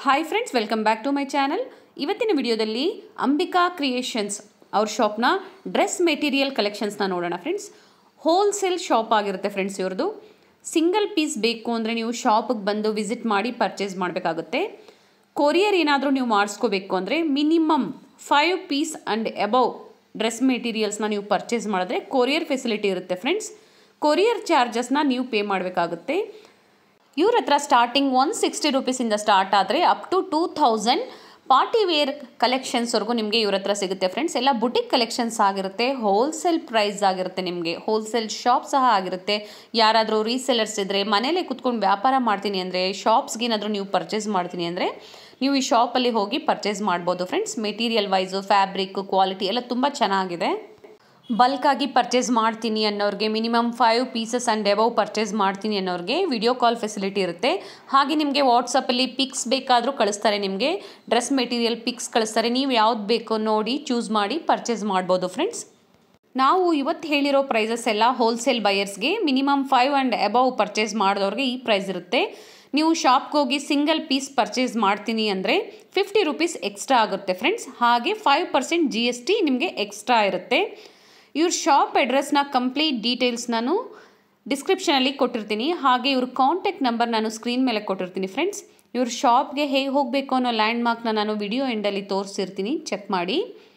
Hi friends welcome back to my channel ಇವತ್ತಿನ ವಿಡಿಯೋದಲ್ಲಿ Ambika creations ಅವ್ರ ಶಾಪ್ನ ಡ್ರೆಸ್ ಮೆಟೀರಿಯಲ್ ಕಲೆಕ್ಷನ್ಸ್ನ ನೋಡೋಣ ಫ್ರೆಂಡ್ಸ್ ಹೋಲ್ಸೇಲ್ ಶಾಪ್ ಆಗಿರುತ್ತೆ ಫ್ರೆಂಡ್ಸ್ ಇವ್ರದ್ದು ಸಿಂಗಲ್ ಪೀಸ್ ಬೇಕು ಅಂದರೆ ನೀವು ಶಾಪಿಗೆ ಬಂದು ವಿಸಿಟ್ ಮಾಡಿ ಪರ್ಚೇಸ್ ಮಾಡಬೇಕಾಗುತ್ತೆ ಕೊರಿಯರ್ ಏನಾದರೂ ನೀವು ಮಾಡಿಸ್ಕೋಬೇಕು ಅಂದರೆ minimum five piece and above dress ಮೆಟೀರಿಯಲ್ಸ್ನ ನೀವು ಪರ್ಚೇಸ್ ಮಾಡಿದ್ರೆ ಕೊರಿಯರ್ ಫೆಸಿಲಿಟಿ ಇರುತ್ತೆ ಫ್ರೆಂಡ್ಸ್ ಕೊರಿಯರ್ ಚಾರ್ಜಸ್ನ ನೀವು ಪೇ ಮಾಡಬೇಕಾಗುತ್ತೆ ಇವ್ರ ಹತ್ರ ಸ್ಟಾರ್ಟಿಂಗ್ ಒನ್ ಸಿಕ್ಸ್ಟಿ ರುಪೀಸಿಂದ ಸ್ಟಾರ್ಟ್ ಆದರೆ up to two thousand party wear ಕಲೆಕ್ಷನ್ಸ್ವರೆಗೂ ನಿಮಗೆ ಇವ್ರ ಹತ್ರ ಸಿಗುತ್ತೆ ಫ್ರೆಂಡ್ಸ್ ಎಲ್ಲ ಬುಟಿಕ್ ಕಲೆಕ್ಷನ್ಸ್ ಆಗಿರುತ್ತೆ ಹೋಲ್ಸೇಲ್ ಪ್ರೈಸ್ ಆಗಿರುತ್ತೆ ನಿಮಗೆ ಹೋಲ್ಸೇಲ್ ಶಾಪ್ ಸಹ ಆಗಿರುತ್ತೆ ಯಾರಾದರೂ ರೀಸೆಲರ್ಸ್ ಇದ್ದರೆ ಮನೇಲೇ ಕುತ್ಕೊಂಡು ವ್ಯಾಪಾರ ಮಾಡ್ತೀನಿ ಅಂದರೆ ಶಾಪ್ಸ್ಗೆ ಏನಾದರೂ ನೀವು ಪರ್ಚೇಸ್ ಮಾಡ್ತೀನಿ ಅಂದರೆ ನೀವು ಈ ಶಾಪಲ್ಲಿ ಹೋಗಿ ಪರ್ಚೇಸ್ ಮಾಡ್ಬೋದು friends material wise fabric quality ಎಲ್ಲ ತುಂಬ ಚೆನ್ನಾಗಿದೆ ಬಲ್ಕಾಗಿ ಪರ್ಚೇಸ್ ಮಾಡ್ತೀನಿ ಅನ್ನೋರಿಗೆ minimum five pieces and above purchase ಮಾಡ್ತೀನಿ ಅನ್ನೋರಿಗೆ ವಿಡಿಯೋ ಕಾಲ್ ಫೆಸಿಲಿಟಿ ಇರುತ್ತೆ ಹಾಗೆ ನಿಮಗೆ ವಾಟ್ಸಪ್ಪಲ್ಲಿ ಪಿಕ್ಸ್ ಬೇಕಾದರೂ ಕಳಿಸ್ತಾರೆ ನಿಮಗೆ ಡ್ರೆಸ್ ಮೆಟೀರಿಯಲ್ ಪಿಕ್ಸ್ ಕಳಿಸ್ತಾರೆ ನೀವು ಯಾವ್ದು ಬೇಕೋ ನೋಡಿ ಚೂಸ್ ಮಾಡಿ ಪರ್ಚೇಸ್ ಮಾಡ್ಬೋದು ಫ್ರೆಂಡ್ಸ್ ನಾವು ಇವತ್ತು ಹೇಳಿರೋ ಪ್ರೈಸಸ್ ಎಲ್ಲ ಹೋಲ್ಸೇಲ್ ಬಯರ್ಸ್ಗೆ minimum five and above purchase ಮಾಡಿದವ್ರಿಗೆ ಈ ಪ್ರೈಸ್ ಇರುತ್ತೆ ನೀವು ಶಾಪ್ಗೆ ಹೋಗಿ ಸಿಂಗಲ್ ಪೀಸ್ ಪರ್ಚೇಸ್ ಮಾಡ್ತೀನಿ ಅಂದರೆ ಫಿಫ್ಟಿ ರುಪೀಸ್ ಎಕ್ಸ್ಟ್ರಾ ಆಗುತ್ತೆ ಫ್ರೆಂಡ್ಸ್ ಹಾಗೆ five percent G S T ನಿಮಗೆ ಎಕ್ಸ್ಟ್ರಾ ಇರುತ್ತೆ ಇವ್ರ ಶಾಪ್ ಅಡ್ರೆಸ್ನ ಕಂಪ್ಲೀಟ್ ಡೀಟೇಲ್ಸ್ ನಾನು ಡಿಸ್ಕ್ರಿಪ್ಷನಲ್ಲಿ ಕೊಟ್ಟಿರ್ತೀನಿ ಹಾಗೆ ಇವ್ರ ಕಾಂಟ್ಯಾಕ್ಟ್ ನಂಬರ್ ನಾನು ಸ್ಕ್ರೀನ್ ಮೇಲೆ ಕೊಟ್ಟಿರ್ತೀನಿ ಫ್ರೆಂಡ್ಸ್ ಇವ್ರ ಶಾಪ್ಗೆ ಹೇಗೆ ಹೋಗಬೇಕು ಅನ್ನೋ ಲ್ಯಾಂಡ್ ಮಾರ್ಕ್ನ ನಾನು ವಿಡಿಯೋ ಎಂಡಲ್ಲಿ ತೋರಿಸಿರ್ತೀನಿ ಚೆಕ್ ಮಾಡಿ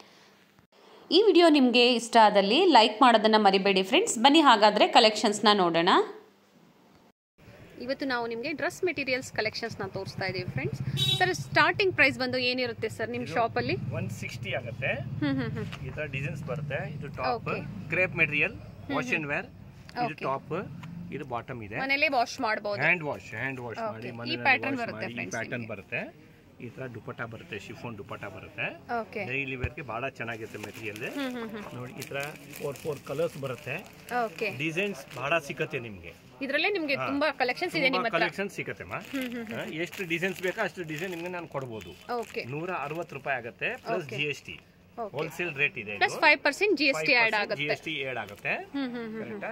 ಈ ವಿಡಿಯೋ ನಿಮಗೆ ಇಷ್ಟ ಆದಲ್ಲಿ ಲೈಕ್ ಮಾಡೋದನ್ನು ಮರಿಬೇಡಿ ಫ್ರೆಂಡ್ಸ್ ಬನ್ನಿ ಹಾಗಾದರೆ ಕಲೆಕ್ಷನ್ಸ್ನ ನೋಡೋಣ ಇವತ್ತು ನಾವು ನಿಮಗೆ ಡ್ರೆಸ್ ಮೆಟೀರಿಯಲ್ಸ್ ಕಲೆಕ್ಷನ್ಸ್ನ ತೋರಿಸ್ತಾ ಇದ್ದೀವಿ ಫ್ರೆಂಡ್ಸ್ ಸರ್ ಸ್ಟಾರ್ಟಿಂಗ್ ಪ್ರೈಸ್ ಬಂದು ಏನಿರುತ್ತೆ ಸರ್ ನಿಮ್ಮ ಶಾಪಲ್ಲಿ ಒನ್ ಸಿಕ್ಸ್ಟಿ ಆಗುತ್ತೆ ಹ್ಞೂ ಹ್ಞೂ ಹ್ಞೂ ಈ ತರ ಡಿಸೈನ್ಸ್ ಬರುತ್ತೆ ಇದು top Okay. Crepe material wash and wear ಇದು Okay. ಟಾಪ್ ಇದು ಬಾಟಮ್ ಇದೆ ಮನೇಲೇ ವಾಶ್ ಮಾಡ್ಬೋದು hand wash hand wash Okay. ಮಾಡಿ ಈ ಮನೆಯಲ್ಲಿ pattern wash ಬರುತ್ತೆ ಮಾಡಿ ಈ friends ಪ್ಯಾಟರ್ನ್ ನಿಮ್ಗೆ. ಬರುತ್ತೆ ಈ ತರ ದುಪಟ್ಟ ಬರುತ್ತೆ ಶಿಫೋನ್ ದುಪಟ್ಟ ಬರುತ್ತೆ ಓಕೆ ಡೈಲಿ ವೇರ್ಗೆ ಬಹಳ ಚೆನ್ನಾಗಿರುತ್ತೆ ಮೆಟೀರಿಯಲ್ ಹ್ಞೂ ಹ್ಞೂ ಹ್ಞೂ ನೋಡಿ ಈ ತರ ಫೋರ್ ಫೋರ್ ಕಲರ್ಸ್ ಬರುತ್ತೆ ಓಕೆ ಡಿಸೈನ್ಸ್ ಬಹಳ ಸಿಕ್ಕತ್ತೆ ನಿಮ್ಗೆ ಇದರಲ್ಲೇ ನಿಮಗೆ ತುಂಬಾ ಕಲೆಕ್ಷನ್ಸ್ ಇದೆ ನಿಮ್ಮ ಹತ್ರ ಕಲೆಕ್ಷನ್ ಸಿಕ್ಕತ್ತೆಮ್ಮ ಹಾ, ಎಷ್ಟು ಡಿಸೈನ್ಸ್ ಬೇಕಾ ಅಷ್ಟು ಡಿಸೈನ್ ನಿಮ್ಗೆ ನಾನು ಕೊಡ್ಬೋದು ಓಕೆ ನೂರ ಅರವತ್ತು ರೂಪಾಯಿ ಆಗುತ್ತೆ plus Okay. G S T okay wholesale rate ಇದೆ plus five percent G S T add G ಆಗುತ್ತೆ ಎಸ್ ಟಿ ಏಡ್ ಆಗುತ್ತೆ ಹ್ಮ್ ಹ್ಮ್ ಹ್ಮ್ ಕರೆಕ್ಟಾ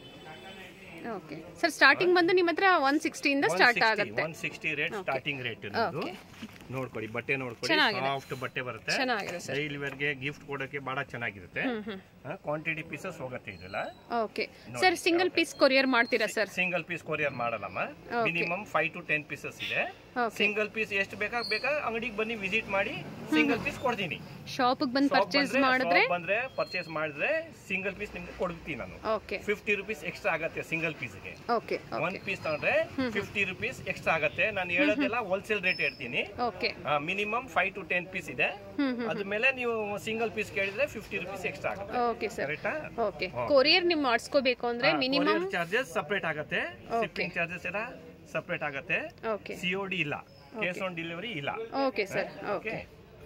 ಓಕೆ ಸರ್ ಸ್ಟಾರ್ಟಿಂಗ್ ಬಂದು ನಿಮ್ಮ ಹತ್ರ ಒನ್ ಸಿಕ್ಸ್ಟಿಯಿಂದ ಸ್ಟಾರ್ಟ್ ಆಗುತ್ತೆ one sixty rate starting rate ಇರೋದು Okay. ನೋಡ್ಕೊಡಿ ಬಟ್ಟೆ ನೋಡ್ಕೊಡಿ ಚೆನ್ನಾಗಿದೆ. ಸಾಫ್ಟ್ ಬಟ್ಟೆ ಬರುತ್ತೆ ಚೆನ್ನಾಗಿದೆ ಸರ್ ಡೈಲಿ ವೇರ್ಗೆ ಗಿಫ್ಟ್ ಕೊಡೋಕೆ ಬಹಳ ಚೆನ್ನಾಗಿರುತ್ತೆ ಹ್ಮ್ ಹ್ಮ್ ಕ್ವಾಂಟಿಟಿ ಪೀಸಸ್ ಹೋಗುತ್ತೆ ಇದೆಲ್ಲ okay sir single piece courier ಮಾಡ್ತೀರಾ ಸರ್ ಸಿಂಗಲ್ ಪೀಸ್ ಕೊರಿಯರ್ ಮಾಡಲ್ಲಮ್ಮ Okay. Minimum five to ten pieces ಇದೆ ಓಕೆ ಸಿಂಗಲ್ ಪೀಸ್ ಎಷ್ಟು ಬೇಕಾ ಬೇಕಾ ಅಂಗಡಿಗೆ ಬನ್ನಿ ವಿಸಿಟ್ ಮಾಡಿ ಸಿಂಗಲ್ ಪೀಸ್ ಕೊಡ್ತೀನಿ ಶಾಪಿಗೆ ಬಂದು Shop ಪರ್ಚೇಸ್ ಬಂದ್ರೆ- ಮಾಡಿದ್ರೆ shop ಬಂದ್ರೆ ಪರ್ಚೇಸ್ ಮಾಡಿದ್ರೆ ಸಿಂಗಲ್ ಪೀಸ್ ನಿಮ್ಗೆ ಕೊಡ್ತೀನಿ ನಾನು ಓಕೆ ಫಿಫ್ಟಿ ರುಪೀಸ್ ಎಕ್ಸ್ಟ್ರಾ ಆಗತ್ತೆ ಸಿಂಗಲ್ ಪೀಸ್ಗೆ ಓಕೆ ಒನ್ ಓಕೆ ಪೀಸ್ ತಗೊಂಡ್ರೆ ಫಿಫ್ಟಿ ರುಪೀಸ್ ಎಕ್ಸ್ಟ್ರಾ ಆಗತ್ತೆ ನಾನು ಹೇಳೋದೆಲ್ಲ ಹೋಲ್ಸೇಲ್ ರೇಟ್ ಹೇಳ್ತೀನಿ okay minimum five to ten piece ಇದೆ ಹ್ಮ್ ಹ್ಮ್ ಅದ್ಮೇಲೆ ನೀವು ಸಿಂಗಲ್ ಪೀಸ್ ಕೇಳಿದ್ರೆ ಫಿಫ್ಟಿ ರುಪೀಸ್ ಎಕ್ಸ್ಟ್ರಾ ಆಗುತ್ತೆ ಓಕೆ ಸರ್ ಕರೆಕ್ಟಾ ಓಕೆ ಕೊರಿಯರ್ ನೀವು ಮಾಡಿಸ್ಕೋಬೇಕು ಅಂದ್ರೆ ಮಿನಿಮಮ್ ಚಾರ್ಜಸ್ ಸಪ್ರೇಟ್ ಆಗತ್ತೆ ಶಿಪ್ಪಿಂಗ್ ಚಾರ್ಜಸ್ ಎಲ್ಲ ಸಪ್ರೇಟ್ ಆಗತ್ತೆ ಓಕೆ ಸಿಒಡಿ ಇಲ್ಲ ಕೇಸ್ ಆನ್ ಡೆಲಿವರಿ ಇಲ್ಲ okay sir okay okay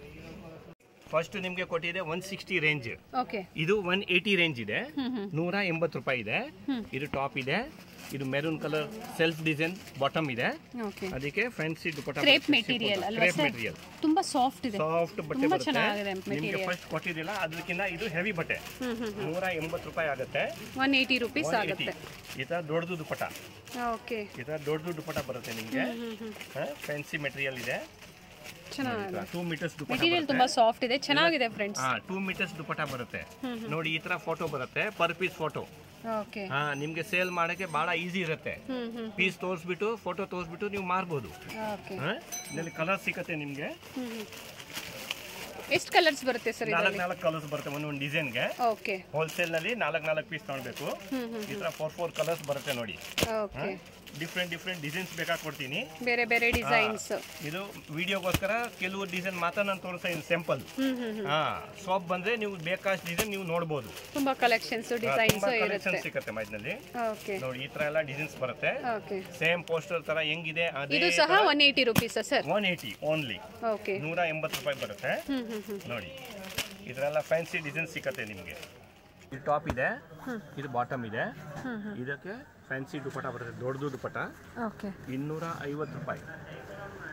first ನಿಮ್ಗೆ ಕೊಟ್ಟಿದೆ ಒನ್ ಸಿಕ್ಸ್ಟಿ ರೇಂಜ್ ಓಕೆ ಇದು ಒನ್ ಏಯ್ಟಿ ರೇಂಜ್ ಇದೆ ಹ್ಮ್ ಹ್ಮ್ ನೂರ ಎಂಬತ್ತು ರೂಪಾಯಿ ಇದೆ ಹ್ಮ್. ಇದು ಟಾಪ್ ಇದೆ ಇದು maroon colour self design bottom ಇದೆ ಓಕೆ ಅದಕ್ಕೆ ಫ್ಯಾನ್ಸಿ ದುಪಟ್ಟ ಕ್ರೇಪ್ ಮೆಟೀರಿಯಲ್ ಅಲ್ವಾ ಕ್ರೇಪ್ ಸರ್ ಮೆಟೀರಿಯಲ್ ತುಂಬಾ ಸಾಫ್ಟ್ ಇದೆ ಸಾಫ್ಟ್ ಬಟ್ಟೆ ತುಂಬಾ ಬರುತ್ತೆ ಚೆನ್ನಾಗಿದೆ ನಿಮ್ಗೆ ಮೆಟೀರಿಯಲ್ ಫಸ್ಟ್ ಕೊಟ್ಟಿದ್ದಿಲ್ಲ ಅದಕ್ಕಿಂತ ಇದು ಹೆವಿ ಬಟ್ಟೆ ಹ್ಮ್ ಹ್ಮ್ ನೂರ ಎಂಬತ್ತು ರೂಪಾಯಿ ಆಗುತ್ತೆ ಒನ್ ಏಯ್ಟಿ ರುಪೀಸ್ 180. ಆಗುತ್ತೆ ಈ ತರ ದೊಡ್ಡದು ದುಪಟ್ಟ ಓಕೆ ಈ ತರ ದೊಡ್ಡದು ದುಪಟ್ಟ ಬರುತ್ತೆ ನಿಮ್ಗೆ ಹ್ಮ್ ಹ್ಮ್ ಫ್ಯಾನ್ಸಿ ಮೆಟೀರಿಯಲ್ ಇದೆ ಚೆನ್ನಾಗಿದೆ ಟೂ ಮೀಟರ್ಸ್ ದುಪಟ್ಟ ಮೆಟೀರಿಯಲ್ ಬರುತ್ತೆ ತುಂಬಾ ಸಾಫ್ಟ್ ಇದೆ ಚೆನ್ನಾಗಿದೆ ಫ್ರೆಂಡ್ಸ್ ಹಾ ಟೂ ಮೀಟರ್ಸ್ ದುಪಟ್ಟ ಬರುತ್ತೆ ನೋಡಿ ಈ ತರ ಫೋಟೋ ಬರುತ್ತೆ ಪರ್ ಪೀಸ್ ಫೋಟೋ ಓಕೆ ಹಾ ನಿಮ್ಗೆ ಸೇಲ್ ಮಾಡಕ್ಕೆ ಬಹಳ ಈಸಿ ಇರುತ್ತೆ ಹ್ಮ್ ಹ್ಮ್ ಪೀಸ್ ತೋರಿಸ್ಬಿಟ್ಟು ಫೋಟೋ ತೋರಿಸ್ಬಿಟ್ಟು ನೀವು ಮಾರ್ಬೋದು ಓಕೆ ಹಾ? ಇದರಲ್ಲಿ ಕಲರ್ ಸಿಕ್ಕತ್ತೆ ನಿಮ್ಗೆ ಹ್ಮ್ ಹ್ಮ್ ಎಷ್ಟು ಕಲರ್ಸ್ ಬರುತ್ತೆ ಸರ್ ನಾಲ್ಕು ಇದರಲ್ಲಿ ನಾಲ್ಕು ಕಲರ್ಸ್ ಬರುತ್ತೆ ಒಂದೊಂದು ಡಿಸೈನ್ಗೆ ಓಕೆ ಹೋಲ್ಸೇಲ್ ನಲ್ಲಿ ನಾಲ್ಕು ನಾಲ್ಕು ಪೀಸ್ ತಗೊಳ್ಬೇಕು ಹ್ಮ್ ಹ್ಮ್ ಈ ತರ ಫೋರ್ ಫೋರ್ ಕಲರ್ಸ್ ಬರುತ್ತೆ ನೋಡಿ ಓಕೆ ಡಿಫ್ರೆಂಟ್ ಡಿಫ್ರೆಂಟ್ ಡಿಸೈನ್ಸ್ ಬೇಕಾಗಿ ಕೊಡ್ತೀನಿ ಬೇರೆ ಬೇರೆ ಡಿಸೈನ್ಸ್ ಇದು ವಿಡಿಯೋಗೋಸ್ಕರ ಕೆಲವು ಡಿಸೈನ್ ಮಾತ್ರ ನಾನು ತೋರಿಸ್ತಾ ಇದ್ದೀನಿ ಸಿಂಪಲ್ ಹ್ಮ್ ಹ್ಮ್ ಹ್ಮ್ ಹಾ ಶಾಪ್ ಬಂದ್ರೆ ನೀವು ಬೇಕಾಷ್ಟು ಡಿಸೈನ್ ನೀವು ನೋಡ್ಬೋದು ತುಂಬಾ ಕಲೆಕ್ಷನ್ಸ್ ಡಿಸೈನ್ಸ್ ಕಲೆಕ್ಷನ್ ಇರುತ್ತೆ ಸಿಕ್ಕತ್ತೆ ಮೈದ್ನಲ್ಲಿ ಓಕೆ ನೋಡಿ ಈ ತರ ಎಲ್ಲ ಡಿಸೈನ್ಸ್ ಬರುತ್ತೆ ಓಕೆ ಸೇಮ್ ಪೋಸ್ಟರ್ ತರ ಹೆಂಗಿದೆ ಅದೇ ಇದು ಸಹ one eighty rupees sir one eighty only okay ನೂರ ಎಂಬತ್ತು ರೂಪಾಯಿ ಬರುತ್ತೆ ಹ್ಮ್ ಹ್ಮ್ ಹ್ಮ್ ನೋಡಿ ಇದರೆಲ್ಲ ಫ್ಯಾನ್ಸಿ ಡಿಸೈನ್ ಸಿಕ್ಕತ್ತೆ ನಿಮಗೆ ಇದು ಟಾಪ್ ಇದೆ ಇದು ಬಾಟಮ್ ಇದೆ ಹ್ಮ್ ಹ್ಮ್ ಇದಕ್ಕೆ ಫ್ಯಾನ್ಸಿ ದುಪಟ್ಟ ಬರುತ್ತೆ ದೊಡ್ಡದು ದುಪಟ್ಟ ಓಕೆ ಇನ್ನೂರ ಐವತ್ತು ರೂಪಾಯಿ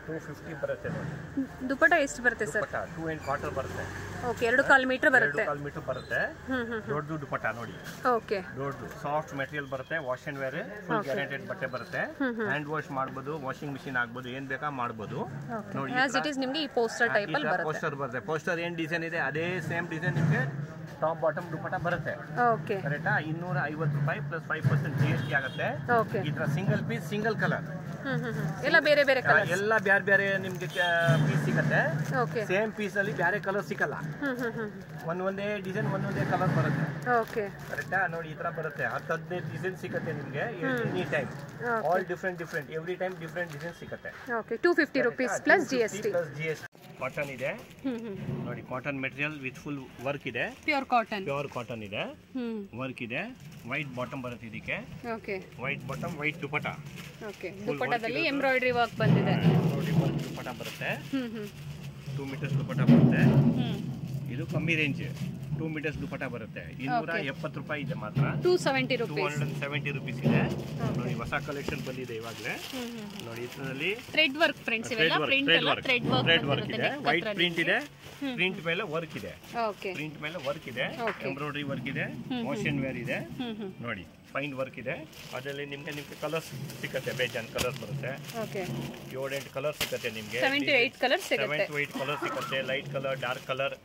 ಟೂ ಫಿಫ್ಟಿ ಬರುತ್ತೆ ನೋಡಿ ದುಪ್ಪಟ ಎಷ್ಟು ಬರುತ್ತೆ sir dupatta two and quarter ಬರುತ್ತೆ ಓಕೆ ಎರಡು ಕಾಲು ಮೀಟರ್ ಎರಡು ಬರುತ್ತೆ ಕಾಲು ಮೀಟರ್ ಬರುತ್ತೆ ಹ್ಮ್ ಹ್ಮ್ ದೊಡ್ಡದು ದುಪ್ಪಟ್ಟ ನೋಡಿ ಓಕೆ ದೊಡ್ಡದು ಸಾಫ್ಟ್ ಮೆಟೀರಿಯಲ್ ಬರುತ್ತೆ wash and wear full guaranteed ಬಟ್ಟೆ ಬರುತ್ತೆ ಹ್ಯಾಂಡ್ ವಾಶ್ ಮಾಡ್ಬೋದು ವಾಷಿಂಗ್ ಮಿಷಿನ್ ಆಗ್ಬೋದು ಏನ್ ಬೇಕಾ ಮಾಡ್ಬೋದು ನೋಡಿ ಆಸ್ ಇಟ್ ಈಸ್ ನಿಮಗೆ ಈ ಪೋಸ್ಟರ್ ಟೈಪ್ ಅಲ್ಲಿ ಬರುತ್ತೆ ಪೋಸ್ಟರ್ ಬರುತ್ತೆ ಪೋಸ್ಟರ್ ಏನ್ ಡಿಸೈನ್ ಇದೆ ಅದೇ ಸೇಮ್ ಡಿಸೈನ್ ನಿಮಗೆ ಟಾಪ್ ಬಾಟಮ್ ದುಪ್ಪಟ್ಟ ಬರುತ್ತೆ ಓಕೆ ಕರೆಕ್ಟಾ ಇನ್ನೂರ ಐವತ್ತು ರೂಪಾಯಿ plus five percent G S T ಆಗುತ್ತೆ ಓಕೆ ಈ ತರ ಸಿಂಗಲ್ ಪೀಸ್ ಸಿಂಗಲ್ ಕಲರ್ ಹ್ಮ್ ಹ್ಮ್ ಹ್ಮ್ ಎಲ್ಲ ಬೇರೆ ಬೇರೆ ಕಲರ್ ಎಲ್ಲ ಬೇರೆ ಬೇರೆ ನಿಮ್ಗೆ ಪೀಸ್ ಸಿಗತ್ತೆ ಓಕೆ ಸೇಮ್ ಪೀಸ್ ಅಲ್ಲಿ ಬೇರೆ ಕಲರ್ ಸಿಕ್ಕಲ್ಲ ಹ್ಮ್ ಹ್ಮ್ ಹ್ಮ್ ಒಂದೊಂದೇ ಡಿಸೈನ್ ಒಂದೊಂದೇ ಕಲರ್ ಬರುತ್ತೆ ಓಕೆ ಕರೆಕ್ಟಾ ನೋಡಿ ಈ ತರ ಬರುತ್ತೆ ಹತ್ತು ಹದಿನೈದು ಡಿಸೈನ್ ಸಿಗುತ್ತೆ ನಿಮಗೆ any time all different different every time different design ಸಿಗುತ್ತೆ okay two fifty rupees plus G S T plus G S cotton ಇದೆ ಹ್ಮ್ ಹ್ಮ್ ನೋಡಿ cotton material with full work ಇದೆ ಪ್ಯೂರ್ ಕಾಟನ್ ಪ್ಯೂರ್ ಕಾಟನ್ ಇದೆ ಹ್ಮ್ work ಇದೆ white bottom ಬರುತ್ತೆ ಇದಕ್ಕೆ okay white bottom white dupatta okay ದುಪ್ಪಟದಲ್ಲಿ ಎಂಬ್ರಾಯ್ಡ್ರಿ ವರ್ಕ್ ಬಂದಿದೆ ನೋಡಿ ವರ್ಕ್ ದುಪಟ ಬರುತ್ತೆ ಹ್ಮ್ ಹ್ಮ್ ಟೂ ಮೀಟರ್ಸ್ ದುಪಟ ಬರುತ್ತೆ ಹ್ಮ್ ಇದು ಕಮ್ಮಿ ರೇಂಜ್ ಟೂ ಮೀಟರ್ಸ್ ದುಪಟ ಬರುತ್ತೆ ಇನ್ನೂರ ಎಪ್ಪತ್ತು ರೂಪಾಯಿ ಇದೆ ಮಾತ್ರ two seventy two rupees hundred seventy rupees ಇದೆ ನೋಡಿ ಹೊಸ ಕಲೆಕ್ಷನ್ ಬಂದಿದೆ ಇವಾಗಲೇ ಹ್ಮ್ ಹ್ಮ್ ನೋಡಿ ಇದರಲ್ಲಿ ಥ್ರೆಡ್ ವರ್ಕ್ ಫ್ರೆಂಡ್ಸ್ ಇವೆಲ್ಲ ಪ್ರಿಂಟ್ ಎಲ್ಲ ಥ್ರೆಡ್ ವರ್ಕ್ ಥ್ರೆಡ್ ವರ್ಕ್ ಇದೆ ವೈಟ್ ಪ್ರಿಂಟ್ ಇದೆ ಪ್ರಿಂಟ್ ಮೇಲೆ ವರ್ಕ್ ಇದೆ ಓಕೆ ಪ್ರಿಂಟ್ ಮೇಲೆ ವರ್ಕ್ ಇದೆ Okay. ಎಂಬ್ರಾಯ್ಡ್ರಿ ವರ್ಕ್ ಇದೆ ವಾಷನ್ ವೇರ್ ಇದೆ ಹ್ಮ್ ಹ್ಮ್ ನೋಡಿ ಫೈನ್ ವರ್ಕ್ ಇದೆ ಅದರಲ್ಲಿ ನಿಮಗೆ ನಿಮಗೆ ಕಲರ್ಸ್ ಸಿಕ್ಕತ್ತೆ ಬೇಜಾನ್ ಕಲರ್ಸ್ ಬರುತ್ತೆ ಓಕೆ ಏಳೆಂಟು ಕಲರ್ ಸಿಕ್ಕತ್ತೆ ನಿಮಗೆ ಸೆವೆನ್ ಟು ಏಯ್ಟ್ ಕಲರ್ ಸಿಗುತ್ತೆ ಸೆವೆನ್ ಟು ಏಟ್ ಕಲರ್ ಸಿಕ್ಕತ್ತೆ ಲೈಟ್ ಕಲರ್ ಡಾರ್ಕ್ ಕಲರ್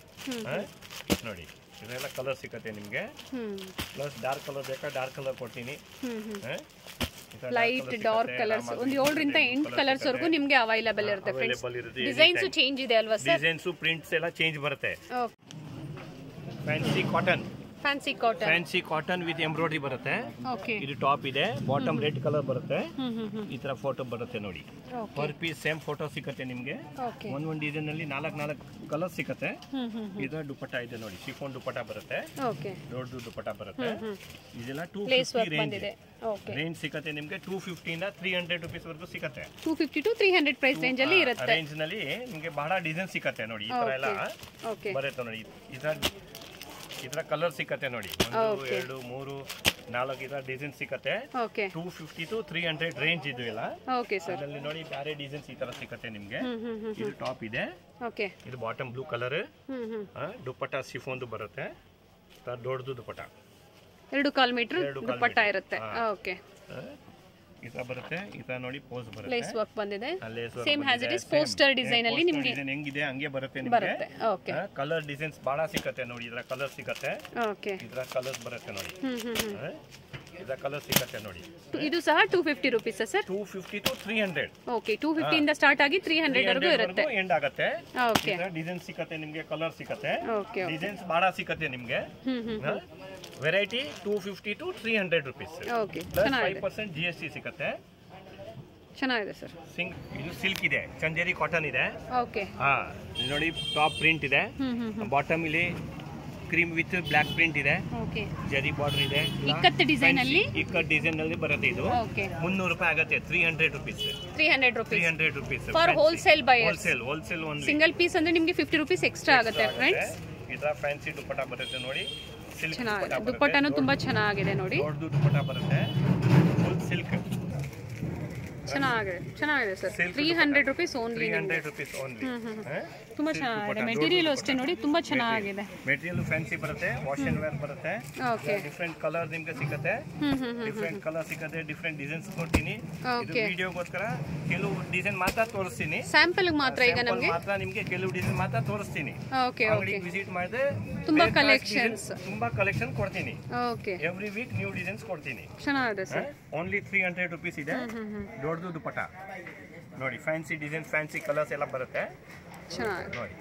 ನೋಡಿ ಇದೆಲ್ಲ ಕಲರ್ ಸಿಕ್ಕತ್ತೆ ನಿಮಗೆ ಹ್ಮ್ ಪ್ಲಸ್ ಡಾರ್ಕ್ ಕಲರ್ ಬೇಕಾ ಡಾರ್ಕ್ ಕಲರ್ ಕೊಡ್ತೀನಿ ಹ್ಮ್ ಹ್ಮ್ ಹ? ಈ ತರ ಲೈಟ್ dark colour ಡಾರ್ಕ್ ಸಿಕ್ಕತ್ತೆ, ಕಲರ್ಸ್ ಆರಾಮಾಗಿ ಒಂದು ಏಳರಿಂದ ಎಂಟು ಕಲರ್ಸ್ ವರೆಗೂ ನಿಮಗೆ ಅವೈಲಬಲ್ ಇರುತ್ತೆ ಫ್ರೆಂಡ್ಸ್ available ಇರುತ್ತೆ ಡಿಸೈನ್ಸ್ ಚೇಂಜ್ ಇದೆ ಅಲ್ವಾ ಸರ್ ಡಿಸೈನ್ಸು ಪ್ರಿಂಟ್ಸ್ ಎಲ್ಲ ಚೇಂಜ್ ಬರುತ್ತೆ okay fancy cotton fancy cotton fancy cotton with embroidery ಬರುತ್ತೆ ಓಕೆ ಇದು ಟಾಪ್ ಇದೆ ಬಾಟಮ್ ರೆಡ್ ಕಲರ್ ಬರುತ್ತೆ ಹ್ಮ್ ಹ್ಮ್ ಹ್ಮ್ ಈ ತರ ಫೋಟೋ ಬರುತ್ತೆ ನೋಡಿ okay per piece same photo ಸಿಕ್ಕತ್ತೆ ನಿಮಗೆ ಓಕೆ ಒಂದ್ ಒಂದ್ ಡಿಸೈನ್ ಅಲ್ಲಿ ನಾಲ್ಕು ನಾಲ್ಕು ಕಲರ್ ಸಿಕ್ಕತ್ತೆ ಹ್ಮ್ ಹ್ಮ್ ಇದು ದುಪಟ್ಟ ಇದೆ ನೋಡಿ ಶಿಫೋನ್ ದುಪಟ್ಟ ಬರುತ್ತೆ ಓಕೆ ದೊಡ್ಡದು ದುಪಟ್ಟ ಬರುತ್ತೆ ಹ್ಮ್ ಇದೆಲ್ಲ two place fifty work range ಬಂದಿದೆ ಓಕೆ ರೇಂಜ್ ಸಿಕ್ಕತ್ತೆ ನಿಮಗೆ ಟೂ ಫಿಫ್ಟಿಯಿಂದ ತ್ರೀ ಹಂಡ್ರೆಡ್ ರುಪೀಸ್ ವರೆಗೂ ಸಿಕ್ಕತ್ತೆ two fifty to three hundred price range ಅಲ್ಲಿ ಇರುತ್ತೆ ರೇಂಜ್ ನಲ್ಲಿ ನಿಮಗೆ ಬಹಳ ಡಿಸೈನ್ ಸಿಕ್ಕತ್ತೆ ನೋಡಿ ಈ ತರ ಎಲ್ಲ ಓಕೆ ಬರುತ್ತೆ ನೋಡಿ ಈ ತರ ಈ ತರ ಕಲರ್ ಸಿಕ್ಕತ್ತೆ ನೋಡಿ ಒಂದು ಎರಡು ಮೂರು ನಾಲ್ಕು ಈ ತರ ಡಿಸೈನ್ ಸಿಕ್ಕತ್ತೆ okay two fifty to three hundred range ಇದು ಇಲ್ಲ ಓಕೆ ಸರ್ ಅದರಲ್ಲಿ ನೋಡಿ ಬೇರೆ ಡಿಸೈನ್ಸ್ ಈ ತರ ಸಿಕ್ಕತ್ತೆ ನಿಮ್ಗೆ ಹ್ಮ್ ಹ್ಮ್ ಹ್ಮ್ ಇದು ಟಾಪ್ ಇದೆ ಓಕೆ ಇದು ಬಾಟಮ್ ಬ್ಲೂ ಕಲರ್ ಹ್ಮ್ ಹ್ಮ್ ದುಪ್ಪಟ್ಟ ಶಿಫೋನ್ದು ಬರುತ್ತೆ ತ- ದೊಡ್ಡದು ದುಪ್ಪಟ್ಟ ಎರಡು ಕಾಲ್ ಮೀಟರ್ ಎರಡು ಕಾಲ್ ದುಪ್ಪಟ್ಟ ಮೀಟರ್. ಇರುತ್ತೆ ಹಾ. ಓಕೆ ಆ, ಈ ತರ ಬರುತ್ತೆ ಈ ತರ ನೋಡಿ ಪೋಸ್ ಬರುತ್ತೆ ಲೇಸ್ ವರ್ಕ್ ಬಂದಿದೆ ಆ lace work same as it ಬಂದಿದೆ. Is Same. ಪೋಸ್ಟರ್ ಏ, ಡಿಸೈನ್ ಅಲ್ಲಿ poster ನಿಮಗೆ design ಹೆಂಗಿದೆ ಹಂಗೆ ಬರುತ್ತೆ ನಿಮಗೆ ಬರುತ್ತೆ ಓಕೆ ಕಲರ್ ಡಿಸೈನ್ಸ್ ಬಹಳ ಸಿಕ್ಕತ್ತೆ ನೋಡಿ ಇದ್ರ ಕಲರ್ ಸಿಕ್ಕತ್ತೆ ಓಕೆ ಇದ್ರ ಕಲರ್ಸ್ ಬರುತ್ತೆ ನೋಡಿ ಹ್ಮ್ ಹ್ಮ್ ಹ್ಮ್ ಆ, ಇದ್ರ ಕಲರ್ ಸಿಕ್ಕತ್ತೆ ನೋಡಿ ಇದು ಸಹ two fifty rupees sir two fifty to three hundred okay two ಫಿಫ್ಟಿಯಿಂದ ಸ್ಟಾರ್ಟ್ ಆಗಿ ತ್ರೀ ಹಂಡ್ರೆಡ್ ವರೆಗೂ ಇರುತ್ತೆ ಎಂಡ್ ಆಗುತ್ತೆ ಓಕೆ ಡಿಸೈನ್ ಸಿಕ್ಕತ್ತೆ ನಿಮ್ಗೆ ಕಲರ್ ಸಿಕ್ಕತ್ತೆ ಓಕೆ ಡಿಸೈನ್ಸ್ ಬಹಳ ಸಿಕ್ಕತ್ತೆ ನಿಮ್ಗೆ ಹ್ಮ್ ಹ್ಮ್ variety two fifty to three hundred rupees okay plus five ಚೆನ್ನಾಗಿದೆ ಪರ್ಸೆಂಟ್ ಜಿ ಎಸ್ ಟಿ ಸಿಕ್ಕತ್ತೆ ಚೆನ್ನಾಗಿದೆ ಸರ್ ಸಿಂಗ್ ಇದು ಸಿಲ್ಕ್ ಇದೆ ಚಂದೇರಿ ಕಾಟನ್ ಇದೆ ಓಕೆ ಹಾ ಇಲ್ಲಿ ನೋಡಿ ಟಾಪ್ ಪ್ರಿಂಟ್ ಇದೆ ಹ್ಮ್ ಹ್ಮ್ ಹ್ಮ್ ಬಾಟಮ್ ಇಲ್ಲಿ ಕ್ರೀಮ್ ವಿತ್ ಬ್ಲ್ಯಾಕ್ ಪ್ರಿಂಟ್ ಇದೆ ಓಕೆ ಜರಿ ಬಾರ್ಡರ್ ಇದೆ ಇಕ್ಕತ್ತು ಡಿಸೈನ್ ಅಲ್ಲಿ ಇಕ್ಕಟ್ ಡಿಸೈನ್ ಅಲ್ಲಿ ಬರುತ್ತೆ ಇದು ಓಕೆ ಮುನ್ನೂರು ರೂಪಾಯಿ ಆಗುತ್ತೆ three hundred rupees three hundred three rupees hundred rupees for wholesale buyers wholesale wholesale only single piece ಅಂದ್ರೆ ನಿಮಗೆ ಫಿಫ್ಟಿ ರುಪೀಸ್ ಎಕ್ಸ್ಟ್ರಾ ಆಗುತ್ತೆ ಫ್ರೆಂಡ್ಸ್ ಇದರ ಫ್ಯಾನ್ಸಿ ದುಪ್ಪಟ್ಟ ಬರುತ್ತೆ ನೋಡಿ ಸಿಲ್ಕ್ ಚೆನ್ನಾಗಿದೆ ದುಪ್ಪಟ್ಟನು ತುಂಬಾ ಚೆನ್ನಾಗಿದೆ ನೋಡಿ ದೊಡ್ಡದು ದುಪ್ಪಟ್ಟ ಬರುತ್ತೆ ಫುಲ್ ಸಿಲ್ಕ್ ಚೆನ್ನಾಗಿದೆ ಚೆನ್ನಾಗಿದೆ sir Silk three hundred rupees only three hundred rupees only ತುಂಬಾ ಚೆನ್ನಾಗಿದೆ ಮೆಟೀರಿಯಲ್ ಅಷ್ಟೇ ನೋಡಿ ತುಂಬಾ ಚೆನ್ನಾಗಿದೆ ಮೆಟೀರಿಯಲ್ ಫ್ಯಾನ್ಸಿ ಬರುತ್ತೆ ವಾಶ್ ಅಂಡ್ ವೇರ್ ಬರುತ್ತೆ ಓಕೆ ಡಿಫ್ರೆಂಟ್ ಕಲರ್ ನಿಮ್ಗೆ ಸಿಗುತ್ತೆ ಹ್ಮ್ ಹ್ಮ್ ಹ್ಮ್ ಡಿಫ್ರೆಂಟ್ ಕಲರ್ ಸಿಗುತ್ತೆ ಡಿಫ್ರೆಂಟ್ ಡಿಸೈನ್ಸ್ ಕೊಡ್ತೀನಿ ಇದು ಓಕೆ ವಿಡಿಯೋಗೋಸ್ಕರ ಕೆಲವು ಡಿಸೈನ್ ಮಾತ್ರ ತೋರಿಸ್ತೀನಿ ಸ್ಯಾಂಪಲ್ ಮಾತ್ರ ಈಗ Sample ನಮಗೆ ಮಾತ್ರ ನಿಮ್ಗೆ ಕೆಲವು ಡಿಸೈನ್ ಮಾತ್ರ ತೋರಿಸ್ತೀನಿ ಓಕೆ ಓಕೆ ಅಂಗಡಿಗೆ ವಿಸಿಟ್ ಮಾಡಿದ್ರೆ ತುಂಬಾ ಬೇರೆ class collections. designs ತುಂಬಾ ಕಲೆಕ್ಷನ್ ಕೊಡ್ತೀನಿ okay every week new designs ಕೊಡ್ತೀನಿ ಚೆನ್ನಾಗಿದೆ sir only three hundred rupees ಇದೆ ದೊಡ್ಡದು ದುಪ್ಪಟ ನೋಡಿ ಫ್ಯಾನ್ಸಿ ಡಿಸೈನ್ ಫ್ಯಾನ್ಸಿ ಕಲರ್ಸ್ ಎಲ್ಲ ಬರುತ್ತೆ ಚೆನ್ನಾಗಿದೆ ನೋಡಿ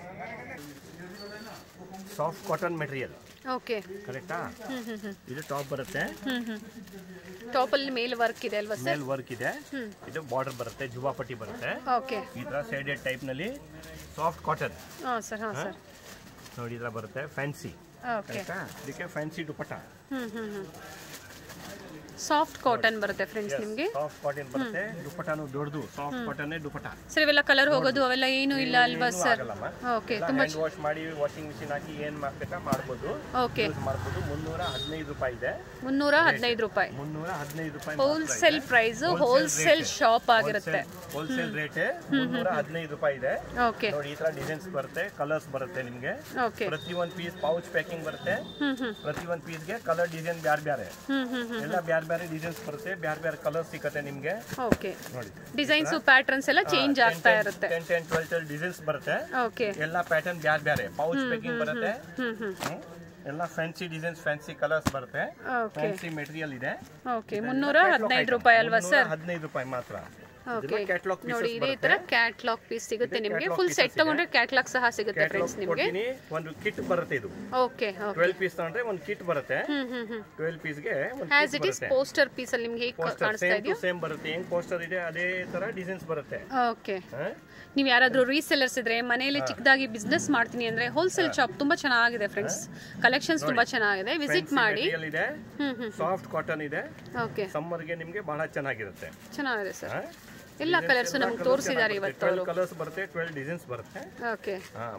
ಸಾಫ್ಟ್ ಕಾಟನ್ ಮೆಟೀರಿಯಲ್ ಓಕೆ ಕರೆಕ್ಟಾ ಹ್ಮ್ ಹ್ಮ್ ಹ್ಮ್ ಇದು ಟಾಪ್ ಬರುತ್ತೆ ಹ್ಮ್ ಹ್ಮ್ ಟಾಪಲ್ಲಿ ಮೇಲ್ ವರ್ಕ್ ಇದೆ ಅಲ್ವಾ ಸರ್ ಮೇಲ್ ವರ್ಕ್ ಇದೆ ಹ್ಮ್ ಇದು ಬಾರ್ಡರ್ ಬರುತ್ತೆ ಜುವಾ ಪಟ್ಟಿ ಬರುತ್ತೆ ಓಕೆ ಈ ತರ ಸೈಡೆಡ್ ಟೈಪ್ ನಲ್ಲಿ ಸಾಫ್ಟ್ ಕಾಟನ್ ಹಾಂ ಸರ್ ಹಾಂ ಸರ್ ನೋಡಿ ಈ ತರ ಬರುತ್ತೆ ಫ್ಯಾನ್ಸಿ ಓಕೆ ಕರೆಕ್ಟಾ ಇದಕ್ಕೆ ಫ್ಯಾನ್ಸಿ ದುಪ್ಪಟ್ಟ ಹ್ಮ್ ಹ್ಮ್ ಹ್ಮ್ ಸಾಫ್ಟ್ ಕಾಟನ್ ಬರುತ್ತೆ ಫ್ರೆಂಡ್ಸ್ ನಿಮಗೆ ಸಾಫ್ಟ್ ಕಾಟನ್ ಬರುತ್ತೆ ದುಪ್ಪಟಾನು ದೊಡ್ಡದು ಸಾಫ್ಟ್ ಕಾಟನ್ ದುಪ್ಪಟ ಸರ್ ಇವೆಲ್ಲ ಕಲರ್ ಹೋಗೋದು ಅವೆಲ್ಲ ಏನು ಇಲ್ಲ ಅಲ್ವಾ ಏನೂ ಸರ್ ಆಗಲ್ಲಮ್ಮ. ಓಕೆ ಎಲ್ಲ ತುಂಬಾ ಹ್ಯಾಂಡ್ ವಾಶ್ ಮಾಡಿ ವಾಷಿಂಗ್ ಮಿಷಿನ್ ಹಾಕಿ ಏನ್ ಮಾಡ್ಬೇಕಾ ಮಾಡ್ಬೋದು ಓಕೆ ಯೂಸ್ ಮಾಡ್ಬೋದು ಮುನ್ನೂರ ಹದಿನೈದು ರೂಪಾಯಿ ಇದೆ ಮುನ್ನೂರ ಹದಿನೈದು ರೂಪಾಯಿ ಮುನ್ನೂರ ಹದಿನೈದು ರೂಪಾಯಿ ಹೋಲ್ಸೇಲ್ ಪ್ರೈಸ್ ಹೋಲ್ಸೇಲ್ ಶಾಪ್ ಆಗಿರುತ್ತೆ ಹೋಲ್ಸೇಲ್ ರೇಟ್ ಮುನ್ನೂರ ಹದಿನೈದು ರೂಪಾಯಿ ಇದೆ ಓಕೆ ನೋಡಿ ಈ ತರ ಡಿಸೈನ್ಸ್ ಬರುತ್ತೆ ಕಲರ್ಸ್ ಬರುತ್ತೆ ನಿಮ್ಗೆ ಓಕೆ ಪ್ರತಿ ಒಂದ್ ಪೀಸ್ ಪೌಚ್ ಪ್ಯಾಕಿಂಗ್ ಬರುತ್ತೆ ಹ್ಮ್ ಹ್ಮ್ ಪ್ರತಿ ಒಂದ್ ಪೀಸ್ಗೆ ಕಲರ್ ಡಿಸೈನ್ ಬ್ಯಾರೆ ಬ್ಯಾರೆ ಹ್ಮ್ ಹ್ಮ್ ಹ್ಮ್ ಎಲ್ಲ ಬ್ಯಾರೆ ಬ್ಯಾರೆ ಡಿಸೈನ್ಸ್ ಬರುತ್ತೆ ಬ್ಯಾರೆ ಬ್ಯಾರೆ ಕಲರ್ ಸಿಕ್ಕತ್ತೆ ನಿಮ್ಗೆ ಓಕೆ ನೋಡಿ ಡಿಸೈನ್ಸ್ ಪ್ಯಾಟರ್ನ್ಸ್ ಎಲ್ಲ ಚೇಂಜ್ ಆಗ್ತಾ ಇರುತ್ತೆ ten ten twelve twelve designs ಬರುತ್ತೆ ಓಕೆ ಎಲ್ಲ ಪ್ಯಾಟರ್ನ್ ಬ್ಯಾರೆ ಬ್ಯಾರೆ ಪೌಚ್ ಪ್ಯಾಕಿಂಗ್ ಬರುತ್ತೆ ಹ್ಮ್ ಹ್ಮ್ ಹ್ಮ್. ಎಲ್ಲ ಫ್ಯಾನ್ಸಿ ಡಿಸೈನ್ಸ್ ಫ್ಯಾನ್ಸಿ ಕಲರ್ಸ್ ಬರುತ್ತೆ ಓಕೆ ಫ್ಯಾನ್ಸಿ ಮೆಟೀರಿಯಲ್ ಇದೆ ಓಕೆ ಮುನ್ನೂರ ಹದಿನೈದು ರೂಪಾಯಿ ಅಲ್ವಾ ಸರ್ ಹದಿನೈದು ರೂಪಾಯಿ ಮಾತ್ರ ಓಕೆ ಕ್ಯಾಟ್ಲಾಗ್ ನೋಡಿ ಇದೇ ತರ ಕ್ಯಾಟ್ಲಾಗ್ ಪೀಸ್ ಸಿಗುತ್ತೆ ನಿಮಗೆ ಫುಲ್ ಸೆಟ್ ತಗೊಂಡ್ರೆ ಕ್ಯಾಟ್ಲಾಗ್ ಸಹ ಸಿಗುತ್ತೆ ಫ್ರೆಂಡ್ಸ್ ನಿಮಗೆ ಕೊಡ್ತೀನಿ ಒಂದು ಕಿಟ್ ಬರುತ್ತೆ ಇದು ಓಕೆ ಓಕೆ ಟ್ವೆಲ್ ಪೀಸ್ ತಗೊಂಡ್ರೆ ಒಂದು ಕಿಟ್ ಬರುತ್ತೆ ಹ್ಮ್ ಹ್ಮ್ ಹ್ಮ್ ಟ್ವೆಲ್ ಪೀಸ್ಗೆ ಒಂದು as it is poster piece ಅಲ್ಲಿ ನಿಮ್ಗೆ ಹೇಗೆ ಪೋಸ್ಟರ್ ಕಾಣಿಸ್ತಾ ಸೇಮ್ ಟು ಇದೆಯೋ ಸೇಮ್ ಬರುತ್ತೆ ಹೆಂಗ್ ಪೋಸ್ಟರ್ ಇದೆ ಅದೇ ತರ ಡಿಸೈನ್ಸ್ ಬರುತ್ತೆ ಓಕೆ ಹಾ? ನೀವು ಯಾರಾದರೂ ರೀಸೆಲ್ಲರ್ಸ್ ಇದ್ರೆ ಮನೆಯಲ್ಲಿ ಚಿಕ್ಕದಾಗಿ ಬಿಸ್ನೆಸ್ ಮಾಡ್ತೀನಿ ಅಂದ್ರೆ ಹೋಲ್ಸೇಲ್ ಶಾಪ್ ತುಂಬಾ ಚೆನ್ನಾಗಿದೆ ಫ್ರೆಂಡ್ಸ್ ಕಲೆಕ್ಷನ್ಸ್ ತುಂಬಾ ಚೆನ್ನಾಗಿದೆ ವಿಸಿಟ್ ಮಾಡಿ Material ಇದೆ ಹ್ಮ್ ಹ್ಮ್ ಸಾಫ್ಟ್ ಕಾಟನ್ ಇದೆ ಓಕೆ ಸಮ್ಮರ್ಗೆ ನಿಮ್ಗೆ ಬಹಳ ಚೆನ್ನಾಗಿರುತ್ತೆ ಚೆನ್ನಾಗಿದೆ ಸರ್ ಎಲ್ಲ ಕಲರ್ಸ್ ನಮ್ಗೆ ತೋರಿಸಿದ್ದಾರೆ ಇವತ್ತು ಟ್ವೆಲ್ ಕಲರ್ಸ್ ಬರುತ್ತೆ ಟ್ವೆಲ್ ಡಿಸೈನ್ಸ್ ಬರುತ್ತೆ ಓಕೆ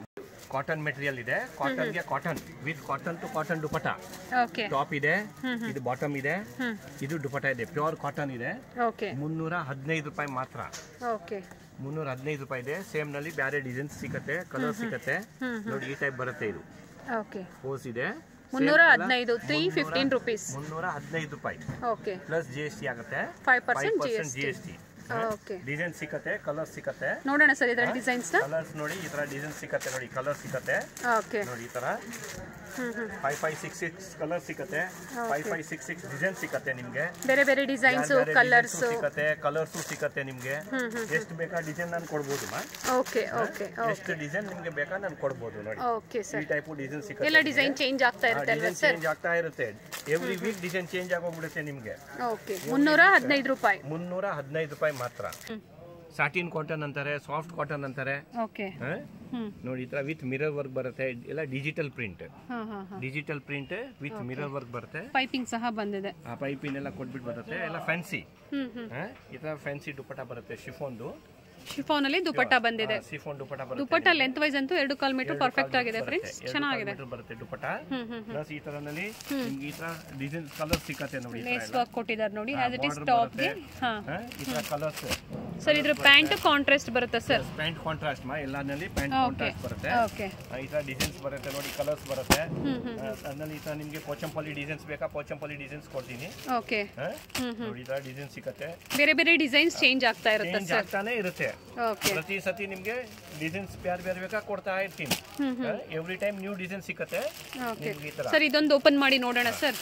ಕಾಟನ್ ಮೆಟೀರಿಯಲ್ ಇದೆ ಕಾಟನ್ಗೆ cotton with cotton to cotton dupatta okay top ಇದೆ ಇದು ಬಾಟಮ್ ಇದೆ ಹ್ಮ್ ಇದು ದುಪಟ ಇದೆ ಪ್ಯೂರ್ ಕಾಟನ್ ಇದೆ ಓಕೆ ಮುನ್ನೂರ ಹದಿನೈದು ರೂಪಾಯಿ ಮಾತ್ರ ಓಕೆ ಮುನ್ನೂರ ಹದಿನೈದು ರೂಪಾಯಿ ಇದೆ ಸೇಮ್ ನಲ್ಲಿ ಬೇರೆ ಡಿಸೈನ್ಸ್ ಸಿಕ್ಕತ್ತೆ ಕಲರ್ ಸಿಕ್ಕತ್ತೆ ನೋಡಿ ಈ ಟೈಪ್ ಬರುತ್ತೆ ಇದು ಓಕೆ ಹೋಸ್ ಇದೆ ಮುನ್ನೂರ ಹದಿನೈದು ತ್ರೀ ಫಿಫ್ಟೀನ್ ರುಪೀಸ್ ಮುನ್ನೂರ ಹದಿನೈದು ರೂಪಾಯಿ okay plus G S T ಆಗುತ್ತೆ five five percent G percent S G T S T okay design ಸಿಕ್ಕತ್ತೆ ಕಲರ್ ಸಿಕ್ಕತ್ತೆ ನೋಡೋಣ ಸರ್ ಇದರ ಡಿಸೈನ್ಸ್ನ ಕಲರ್ಸ್ ನೋಡಿ ಈ ತರ ಡಿಸೈನ್ ಸಿಕ್ಕತ್ತೆ ನೋಡಿ ಕಲರ್ ಸಿಕ್ಕತ್ತೆ ಓಕೆ ನೋಡಿ ಈ ತರ ಹ್ಮ್ ಹ್ಮ್ five five six six colour ಸಿಕ್ಕತ್ತೆ five five six six design ಸಿಕ್ಕತ್ತೆ ನಿಮ್ಗೆ ಬೇರೆ ಬೇರೆ ಡಿಸೈನ್ಸು ಕಲರ್ಸ್ ಸಿಕ್ಕತ್ತೆ ಕಲರ್ಸ್ ಸಿಕ್ಕತ್ತೆ ನಿಮ್ಗೆ ಎಷ್ಟು ಬೇಕಾ ಡಿಸೈನ್ ನಾನು ಕೊಡ್ಬೋದು ಮಾ ಓಕೆ ಓಕೆ ಎಷ್ಟು ಡಿಸೈನ್ ನಿಮ್ಗೆ ಬೇಕಾ ನಾನು ಕೊಡ್ಬೋದು ನೋಡಿ ಓಕೆ ಈ ಸರ್ ಟೈಪ್ ಡಿಸೈನ್ ಸಿಕ್ಕತ್ತೆ ಎಲ್ಲ ಡಿಸೈನ್ ಚೇಂಜ್ ಆಗ್ತಾ ಇರುತ್ತೆ ಅಲ್ವಾ ಡಿಸೈನ್ ಸರ್ ಚೇಂಜ್ ಆಗ್ತಾ ಇರುತ್ತೆ ಎವ್ರಿ ವೀಕ್ ಡಿಸೈನ್ ಚೇಂಜ್ ಆಗೋಗ್ಬಿಡುತ್ತೆ ನಿಮ್ಗೆ ಓಕೆ ಮುನ್ನೂರ ಹದಿನೈದು ರೂಪಾಯಿ ಮುನ್ನೂರ ಹದಿನೈದು ರೂಪಾಯಿ ಮಾತ್ರ ಸಾಟಿನ್ ಕಾಟನ್ ಅಂತಾರೆ ಸಾಫ್ಟ್ ಕಾಟನ್ ಅಂತಾರೆ ಓಕೆ ಹ? ಹ್ಮ್ ನೋಡಿ ಈ ತರ ವಿತ್ ಮಿರರ್ ವರ್ಕ್ ಬರುತ್ತೆ ಎಲ್ಲ ಡಿಜಿಟಲ್ ಪ್ರಿಂಟ್ ಹಾಂ ಹಾಂ ಹಾಂ digital print with mirror work ಬರುತ್ತೆ ಪೈಪಿಂಗ್ ಸಹ ಬಂದಿದೆ ಆ ಪೈಪಿನೆಲ್ಲ ಕೊಟ್ಬಿಟ್ಟು ಬರುತ್ತೆ ಎಲ್ಲ ಫ್ಯಾನ್ಸಿ ಹ್ಮ್ ಹ್ಮ್ ಈ ತರ ಫ್ಯಾನ್ಸಿ ದುಪ್ಪಟ ಬರುತ್ತೆ ಶಿಫೋನ್ದು ಶಿಫಾನ್ ಅಲ್ಲಿ ದುಪಟ್ಟ ಬಂದಿದೆ ಶಿಫೋನ್ ದುಪ್ಪಟ ಬರುತ್ತೆ ದುಪಟ್ಟ ಲೆಂತ್ ವೈಸ್ ಅಂತೂ ಎರಡು ಕಾಲ್ ಮೀಟರ್ ಪರ್ಫೆಕ್ಟ್ ಆಗಿದೆ ಫ್ರೆಂಡ್ಸ್ ಎರಡು ಚೆನ್ನಾಗಿದೆ ಮೀಟರ್ ಬರುತ್ತೆ ದುಪ್ಪಟ ಹ್ಮ್ ಹ್ಮ್ ಪ್ಲಸ್ ಈ ತರನಲ್ಲಿ ನಿಮ್ಗೆ ಈ ತರ ಡಿಸೈನ್ ಕಲರ್ ಸಿಕ್ಕತ್ತೆ ನೋಡಿ ಈ ತರ ಲೇಸ್ ಎಲ್ಲ. ವರ್ಕ್ ಕೊಟ್ಟಿದ್ದಾರೆ ನೋಡಿ ಆಸ್ ಇಟ್ ಇಸ್ border ಟಾಪ್ಗೆ ಬರುತ್ತೆ. ಹಾಂ ಹ? ಈ ತರ ಕಲರ್ಸ್ ಸರ್ ಇದ್ರ ಪ್ಯಾಂಟ್ ಕಾಂಟ್ರಾಸ್ಟ್ ಬರುತ್ತೆ ಸರ್ ಪ್ಯಾಂಟ್ ಕಾಂಟ್ರಾಸ್ಟ್ ಮಾ ಎಲ್ಲಾನಲ್ಲಿ ಪ್ಯಾಂಟ್ ಓಕೆ ಕಾಂಟ್ರಾಸ್ಟ್ ಬರುತ್ತೆ ಓಕೆ ಆ, ಈ ತರ ಡಿಸೈನ್ಸ್ ಬರುತ್ತೆ ನೋಡಿ ಕಲರ್ಸ್ ಬರುತ್ತೆ ಹ್ಮ್ ಹ್ಮ್ ಆ, ಅದ್ರಲ್ಲಿ ಈ ತರ ನಿಮ್ಗೆ ಪೋಚಂಪಲ್ಲಿ ಡಿಸೈನ್ಸ್ ಬೇಕಾ ಪೋಚಂಪಲ್ಲಿ ಡಿಸೈನ್ಸ್ ಕೊಡ್ತೀನಿ ಓಕೆ ಹ? ಹ್ಮ್ ಹ್ಮ್ ನೋಡಿ ಈ ತರ ಡಿಸೈನ್ ಸಿಕ್ಕತ್ತೆ ಬೇರೆ ಬೇರೆ ಡಿಸೈನ್ಸ್ ಚೇಂಜ್ ಆಗ್ತಾ ಇರುತ್ತೆ ಚೇಂಜ್ ಸರ್ ಆಗ್ತಾನೆ ಇರುತ್ತೆ ಓಕೆ ಪ್ರತಿ ಸತಿ ನಿಮ್ಗೆ ಡಿಸೈನ್ಸ್ ಬೇರೆ ಬೇರೆ ಬೇಕಾ ಕೊಡ್ತಾ ಇರ್ತೀನಿ ಹ್ಮ್ ಎವ್ರಿ ಟೈಮ್ ನ್ಯೂ ಡಿಸೈನ್ ಸಿಕ್ಕತ್ತೆ ಓಕೆ ನಿಮ್ಗೆ ಈ ತರ ಸರ್ ಇದೊಂದು ಓಪನ್ ಮಾಡಿ ನೋಡೋಣ ಸರ್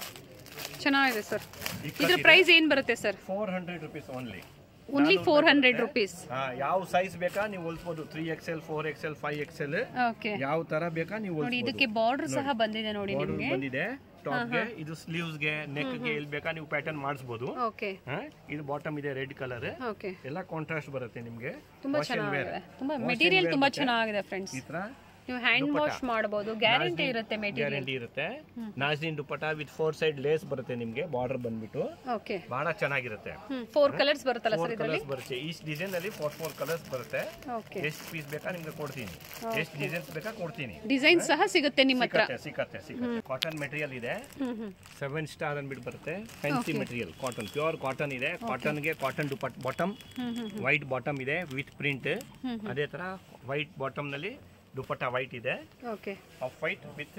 ಚೆನ್ನಾಗಿದೆ ಸರ್ ಇದ್ರ ಪ್ರೈಸ್ ಏನು ಬರುತ್ತೆ sir four hundred rupees only only four hundred rupees ಯಾವ ಸೈಜ್ ಬೇಕಾ ನೀವು ಹೊಲ್ಸ್ಬೋದು three XL four XL five XL okay ಯಾವ ತರ ಬೇಕಾ ನೀವು ನೋಡಿ ಹೊಲ್ಸ್ಬೋದು ಇದಕ್ಕೆ ಬಾರ್ಡರ್ ಸಹ ಬಂದಿದೆ ನೋಡಿ ಬಾರ್ಡರ್ ನಿಮಗೆ ಬಂದಿದೆ ಟಾಪ್ಗೆ ಇದು ಸ್ಲೀವ್ಸ್ಗೆ ನೆಕ್ಗೆ ಎಲ್ಲಿ ಬೇಕಾ ನೀವು ಪ್ಯಾಟರ್ನ್ ಮಾಡಿಸ್ಬೋದು ಓಕೆ ಹಾ? ಇದು ಬಾಟಮ್ ಇದೆ ರೆಡ್ ಕಲರ್ ಓಕೆ ಎಲ್ಲ ಕಾಂಟ್ರಾಸ್ಟ್ ಬರುತ್ತೆ ನಿಮ್ಗೆ ತುಂಬಾ ಚೆನ್ನಾಗಿದೆ ತುಂಬಾ ಮೆಟೀರಿಯಲ್ ತುಂಬಾ ಚೆನ್ನಾಗಿದೆ ಫ್ರೆಂಡ್ಸ್ ಈ ತರ ನೀವು ಹ್ಯಾಂಡ್ ವಾಶ್ ಮಾಡಬಹುದು ಗ್ಯಾರಂಟಿ ಇರುತ್ತೆ ಮೆಟೀರಿಯಲ್ ಗ್ಯಾರಂಟಿ ಇರುತ್ತೆ ನಾಜಿನ್ dupatta with four side lace ಬರುತ್ತೆ ನಿಮ್ಗೆ ಬಾರ್ಡರ್ ಬಂದ್ಬಿಟ್ಟು ಓಕೆ ಬಹಳ ಚೆನ್ನಾಗಿರುತ್ತೆ ಹ್ಮ್ ಫೋರ್ ಕಲರ್ಸ್ ಬರುತ್ತಲ್ಲ ಫೋರ್ ಸರ್ ಇದರಲ್ಲಿ ಕಲರ್ಸ್ ಬರುತ್ತೆ ಈ ಡಿಸೈನ್ ಅಲ್ಲಿ ಫೋರ್ ಫೋರ್ ಕಲರ್ಸ್ ಬರುತ್ತೆ ಓಕೆ ಎಷ್ಟು ಪೀಸ್ ಬೇಕಾ ನಿಮ್ಗೆ ಕೊಡ್ತೀನಿ ಎಷ್ಟು ಡಿಸೈನ್ಸ್ ಬೇಕಾ ಕೊಡ್ತೀನಿ ಡಿಸೈನ್ ಸಹ ಸಿಗುತ್ತೆ ನಿಮ್ಮ ಹತ್ರ ಸಿಕ್ಕತ್ತೆ ಸಿಕ್ಕತ್ತೆ ಸಿಕ್ಕತ್ತೆ ಕಾಟನ್ ಮೆಟೀರಿಯಲ್ ಇದೆ ಹ್ಮ್ ಹ್ಮ್ ಸೆವೆನ್ ಸ್ಟಾರ್ ಅಂದ್ಬಿಟ್ಟು ಬರುತ್ತೆ fancy material cotton pure cotton ಇದೆ ಕಾಟನ್ಗೆ ಕಾಟನ್ ದುಪಟ್ ಬಾಟಮ್ ಹ್ಮ್ ಹ್ಮ್ ವೈಟ್ ಬಾಟಮ್ ಇದೆ ವಿತ್ ಪ್ರಿಂಟ್ ಅದೇ ತರ ವೈಟ್ ಬಾಟಮ್ ನಲ್ಲಿ ದುಪಟ್ಟ ವೈಟ್ ಇದೆ okay off white with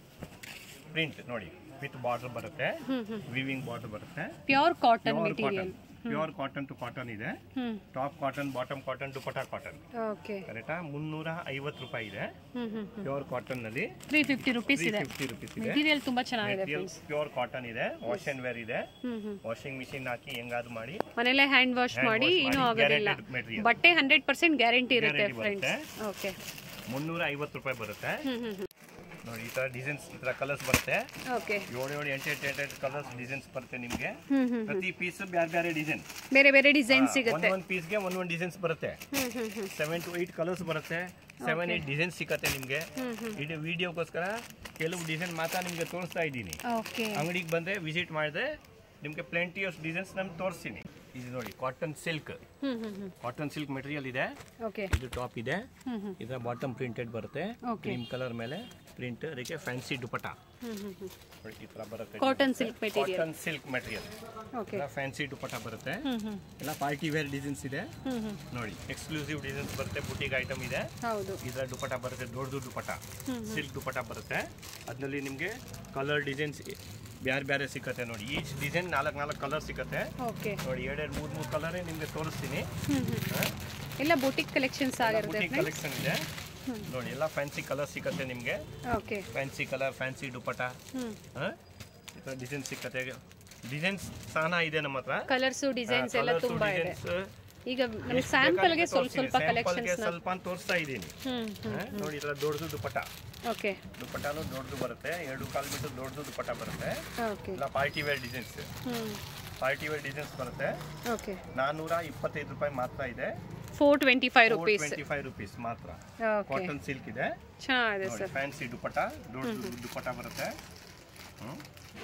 print ನೋಡಿ ವಿತ್ ಬಾರ್ಡರ್ ಬರುತ್ತೆ ಹ್ಮ್ ಹ್ಮ್ ವಿವಿಂಗ್ ಬಾರ್ಡರ್ ಬರುತ್ತೆ pure cotton pure material cotton pure cotton to cotton ಇದೆ ಹ್ಮ್ top cotton bottom cotton dupatta cotton okay ಕರೆಕ್ಟಾ ಮುನ್ನೂರ ಐವತ್ತು ರೂಪಾಯಿ ಇದೆ ಹ್ಮ್ ಹ್ಮ್ ಪ್ಯೂರ್ ಕಾಟನ್ ನಲ್ಲಿ ತ್ರೀ ಫಿಫ್ಟಿ ರುಪೀಸ್ ತ್ರೀ ಇದೆ ಫಿಫ್ಟಿ ರುಪೀಸ್ ಇದೆ ಮೆಟೀರಿಯಲ್ ತುಂಬಾ ಚೆನ್ನಾಗಿದೆ ಮೆಟೀರಿಯಲ್ ಫ್ರೆಂಡ್ಸ್ ಪ್ಯೂರ್ ಕಾಟನ್ ಇದೆ ವಾಶ್ ಅಂಡ್ ವೇರ್ ಇದೆ ಹ್ಮ್ ಹ್ಮ್ ವಾಷಿಂಗ್ ಮಿಷಿನ್ ಹಾಕಿ ಹೆಂಗಾದ್ರು ಮಾಡಿ ಮನೇಲೆ ಹ್ಯಾಂಡ್ ವಾಶ್ Hand ಮಾಡಿ wash ಏನೂ ಮಾಡಿ, ಆಗೋದಿಲ್ಲ guaranteed material. ಬಟ್ಟೆ ಹಂಡ್ರೆಡ್ ಪರ್ಸೆಂಟ್ ಗ್ಯಾರಂಟಿ ಇರುತ್ತೆ Guarantee ಫ್ರೆಂಡ್ಸ್ ಬರುತ್ತೆ. ಓಕೆ ಮುನ್ನೂರ ಐವತ್ತು ರೂಪಾಯಿ ಬರುತ್ತೆ ಹ್ಮ್ ಹ್ಮ್ ಹ್ಮ್ ನೋಡಿ ಈ ತರ ಡಿಸೈನ್ಸ್ ಈ ತರ ಕಲರ್ಸ್ ಬರುತ್ತೆ ಓಕೆ ಏಳು ಏಳು ಎಂಟು ಎಂಟು ಎಂಟು ಎಂಟು ಕಲರ್ಸ್ ಡಿಸೈನ್ಸ್ ಬರುತ್ತೆ ನಿಮ್ಗೆ ಹ್ಮ್ ಹ್ಮ್ ಪ್ರತಿ ಪೀಸ್ ಬೇರೆ ಬೇರೆ ಡಿಸೈನ್ ಬೇರೆ ಬೇರೆ ಡಿಸೈನ್ ಸಿಗುತ್ತೆ ಒಂದೊಂದು ಪೀಸ್ಗೆ ಒಂದೊಂದು ಡಿಸೈನ್ಸ್ ಬರುತ್ತೆ ಹ್ಮ್ ಹ್ಮ್ ಹ್ಮ್ ಸೆವೆನ್ ಟು ಏಯ್ಟ್ ಕಲರ್ಸ್ ಬರುತ್ತೆ ಸೆವೆನ್ ಏಯ್ಟ್ ಡಿಸೈನ್ ಸಿಕ್ಕತ್ತೆ ನಿಮಗೆ ಇದು ವಿಡಿಯೋಗೋಸ್ಕರ ಕೆಲವು ಡಿಸೈನ್ ಮಾತ್ರ ನಿಮಗೆ ತೋರಿಸ್ತಾ ಇದ್ದೀನಿ ಓಕೆ ಅಂಗಡಿಗೆ ಬಂದ್ರೆ ವಿಸಿಟ್ ಮಾಡಿದ್ರೆ ನಿಮಗೆ ಪ್ಲೆಂಟಿ ಆಫ್ ಡಿಸೈನ್ಸ್ ನಾನು ತೋರಿಸ್ತೀನಿ ಇದು ನೋಡಿ ಕಾಟನ್ ಸಿಲ್ಕ್ ಹ್ಞೂ ಹ್ಞೂ ಹ್ಞೂ ಕಾಟನ್ ಸಿಲ್ಕ್ ಮೆಟೀರಿಯಲ್ ಇದೆ ಓಕೆ ಇದು ಟಾಪ್ ಇದೆ ಹ್ಞೂ ಹ್ಞೂ ಇದರ ಬಾಟಮ್ ಪ್ರಿಂಟೆಡ್ ಬರುತ್ತೆ Okay. ಕ್ರೀಮ್ ಕಲರ್ ಮೇಲೆ ಪ್ರಿಂಟ್ ಅದಕ್ಕೆ ಫ್ಯಾನ್ಸಿ ದುಪಟ ಹ್ಞೂ ಹ್ಞೂ ಹ್ಞೂ ನೋಡಿ ಈ ಥರ ಬರುತ್ತೆ cotton silk material cotton silk material okay fancy dupatta ಬರುತ್ತೆ ಹ್ಞೂ ಹ್ಞೂ ಎಲ್ಲ ಪಾರ್ಟಿ ವೇರ್ ಡಿಸೈನ್ಸ್ ಇದೆ ಹ್ಞೂ ಹ್ಞೂ ನೋಡಿ ಎಕ್ಸ್ಕ್ಲೂಸಿವ್ ಡಿಸೈನ್ಸ್ ಬರುತ್ತೆ ಬುಟಿಕ್ ಐಟಮ್ ಇದೆ ಹೌದು ಇದರ ದುಪಟ ಬರುತ್ತೆ ದೊಡ್ಡದು ದುಪಟ ಹ್ಮ್ ಸಿಲ್ಕ್ ದುಪಟ ಬರುತ್ತೆ ಅದರಲ್ಲಿ ನಿಮಗೆ ಕಲರ್ ಡಿಸೈನ್ಸ್ ಬೇರೆ ಬೇರೆ ಸಿಕ್ಕತ್ತೆ ನೋಡಿ ಈ ಡಿಸೈನ್ ನಾಲ್ಕು ನಾಲ್ಕು ಕಲರ್ ಸಿಕ್ಕತ್ತೆ ಓಕೆ ನೋಡಿ ಎರಡೆರಡು ಮೂರು ಮೂರು ಕಲರೇ ನಿಮಗೆ ತೋರಿಸ್ತೀನಿ ಹ್ಞೂ ಹ್ಞೂ ಎಲ್ಲ ಬುಟಿಕ್ ಕಲೆಕ್ಷನ್ಸ್ ಆಗಿರುತ್ತೆ ಬುಟಿಕ್ ಕಲೆಕ್ಷನ್ ಇದೆ ನೋಡಿ ಎಲ್ಲ ಫ್ಯಾನ್ಸಿ ಕಲರ್ ಸಿಕ್ಕತ್ತೆ ನಿಮಗೆ okay fancy colour fancy dupatta ಹ್ಞೂ ಈ ಥರ ಡಿಸೈನ್ ಸಿಕ್ಕತ್ತೆ ಡಿಸೈನ್ಸ್ ಸಾನ ಇದೆ ನಮ್ಮ ಹತ್ರ ಕಲರ್ಸು ಡಿಸೈನ್ಸ್ ಎಲ್ಲ Colours, ತುಂಬಾ ಇದೆ designs, ಈಗ ನಮ್ಗೆ ಎಷ್ಟು ಸ್ಯಾಂಪಲ್ಗೆ ಬೇಕಾಗುತ್ತೆ ಸ್ವಲ್ಪ ತೋರಿಸ್ತೀನಿ. ಸ್ವಲ್ಪ Sample ಗೆ ಕಲೆಕ್ಷನ್ಸ್ ಸ್ವಲ್ಪ ಅಂತ ತೋರಿಸ್ತಾ ಇದ್ದೀನಿ ಹ್ಞೂ ಹ್ಞೂ ಹಾ, ನೋಡಿ ಈ ಥರ ದೊಡ್ಡದು ದುಪಟ ಓಕೆ ದುಪಟಾನು ದೊಡ್ಡದು ಬರುತ್ತೆ ಎರಡು ಕಾಲು ಮೀಟರ್ ದೊಡ್ಡದು ದುಪಟ ಬರುತ್ತೆ ಓಕೆ ಇಲ್ಲ ಪಾರ್ಟಿ ವೇರ್ ಡಿಸೈನ್ಸ್ ಹ್ಞೂ ಪಾರ್ಟಿ ವೇರ್ ಡಿಸೈನ್ಸ್ ಬರುತ್ತೆ ಓಕೆ ನಾನ್ನೂರ ಇಪ್ಪತ್ತೈದು ರೂಪಾಯಿ ಮಾತ್ರ ಇದೆ four twenty five rupees twenty five rupees ಮಾತ್ರ ಓಕೆ ಕಾಟನ್ ಸಿಲ್ಕ್ ಇದೆ ಚೆನ್ನಾಗಿದೆ ನೋಡಿ ಸರ್ ಫ್ಯಾನ್ಸಿ ದುಪಟ ದೊಡ್ಡ ದುಪಟ ಬರುತ್ತೆ ಹ್ಮ್.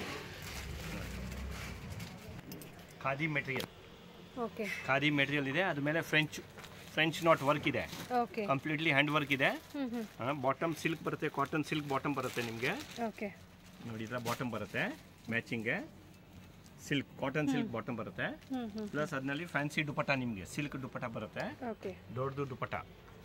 Khadi material okay khadi material ಇದೆ ಅದ್ರ ಮೇಲೆ ಫ್ರೆಂಚ್ ಫ್ರೆಂಚ್ ನಾಟ್ ವರ್ಕ್ ಇದೆ ಓಕೆ ಕಂಪ್ಲೀಟ್ಲಿ ಹ್ಯಾಂಡ್ ವರ್ಕ್ ಇದೆ ಹ್ಞೂ ಹ್ಞೂ ಬಾಟಮ್ ಸಿಲ್ಕ್ ಬರುತ್ತೆ ಕಾಟನ್ ಸಿಲ್ಕ್ ಬಾಟಮ್ ಬರುತ್ತೆ ನಿಮಗೆ ಓಕೆ ನೋಡಿ ಇದರ ಬಾಟಮ್ ಬರುತ್ತೆ ಮ್ಯಾಚಿಂಗ್ಗೆ ಸಿಲ್ಕ್ ಕಾಟನ್ ಸಿಲ್ಕ್ ಬಾಟಮ್ ಬರುತ್ತೆ ಹ್ಞೂ ಹ್ಞೂ ಪ್ಲಸ್ ಅದರಲ್ಲಿ ಫ್ಯಾನ್ಸಿ ದುಪಟ ನಿಮಗೆ ಸಿಲ್ಕ್ ದುಪಟ ಬರುತ್ತೆ ಓಕೆ ದೊಡ್ಡದು ದುಪಟ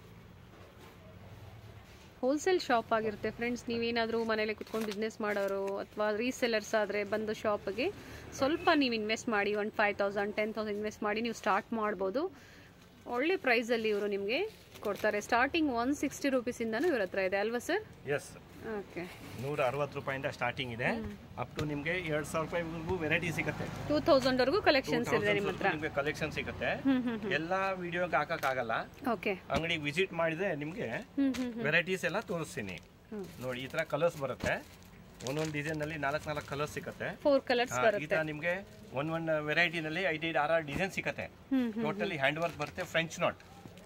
ಹೋಲ್ಸೇಲ್ ಶಾಪ್ ಆಗಿರುತ್ತೆ ಫ್ರೆಂಡ್ಸ್ ನೀವೇನಾದರೂ ಮನೇಲಿ ಕುತ್ಕೊಂಡು ಬಿಸ್ನೆಸ್ ಮಾಡೋರು ಅಥವಾ ರೀಸೆಲ್ಲರ್ಸ್ ಆದರೆ ಬಂದು ಶಾಪಿಗೆ ಸ್ವಲ್ಪ ನೀವು ಇನ್ವೆಸ್ಟ್ ಮಾಡಿ ಒಂದು five thousand ten thousand invest ಮಾಡಿ ನೀವು ಸ್ಟಾರ್ಟ್ ಮಾಡ್ಬೋದು ಒಳ್ಳೆ ಪ್ರೈಸಲ್ಲಿ ಇವರು ನಿಮಗೆ ಕೊಡ್ತಾರೆ ಸ್ಟಾರ್ಟಿಂಗ್ ಒನ್ ಸಿಕ್ಸ್ಟಿ ರುಪೀಸಿಂದನೂ ಇವ್ರ ಹತ್ರ ಇದೆ ಅಲ್ವಾ ಸರ್ ಎಸ್ ಓಕೆ ನೂರ ಅರವತ್ತು ರೂಪಾಯಿಂದ ಸ್ಟಾರ್ಟಿಂಗ್ ಇದೆ ಅಪ್ ಟು ನಿಮಗೆ ಎರಡು ಸಾವಿರ ರೂಪಾಯಿವರೆಗೂ ವೆರೈಟಿ ಸಿಗುತ್ತೆ ಟೂ ತೌಸಂಡ್ವರೆಗೂ ಕಲೆಕ್ಷನ್ಸ್ ಇದೆ ನಿಮ್ಮ ಹತ್ರ ನಿಮಗೆ ಕಲೆಕ್ಷನ್ ಸಿಗುತ್ತೆ ಹ್ಞೂ ಹ್ಞೂ ಎಲ್ಲ ವಿಡಿಯೋಗೆ ಹಾಕಕ್ಕಾಗಲ್ಲ ಓಕೆ ಅಂಗಡಿಗೆ ವಿಸಿಟ್ ಮಾಡಿದ್ರೆ ನಿಮಗೆ ಹ್ಞೂ ಹ್ಞೂ ವೆರೈಟೀಸ್ ಎಲ್ಲ ತೋರಿಸ್ತೀನಿ ಹ್ಮ್. ನೋಡಿ ಈ ಥರ ಕಲರ್ಸ್ ಬರುತ್ತೆ ಒಂದೊಂದು ಡಿಸೈನಲ್ಲಿ ನಾಲ್ಕು ನಾಲ್ಕು ಕಲರ್ಸ್ ಸಿಗುತ್ತೆ ಫೋರ್ ಕಲರ್ಸ್ ಹಾ, ಈ ಬರುತ್ತೆ ಥರ ನಿಮಗೆ ಒಂದ್ ಒಂದು ವೆರೈಟಿನಲ್ಲಿ ಐದೈದು ಆರಾರು ಡಿಸೈನ್ ಸಿಗುತ್ತೆ ಹ್ಞೂ ಟೋಟಲಿ ಹ್ಯಾಂಡ್ ವರ್ಕ್ ಬರುತ್ತೆ French knot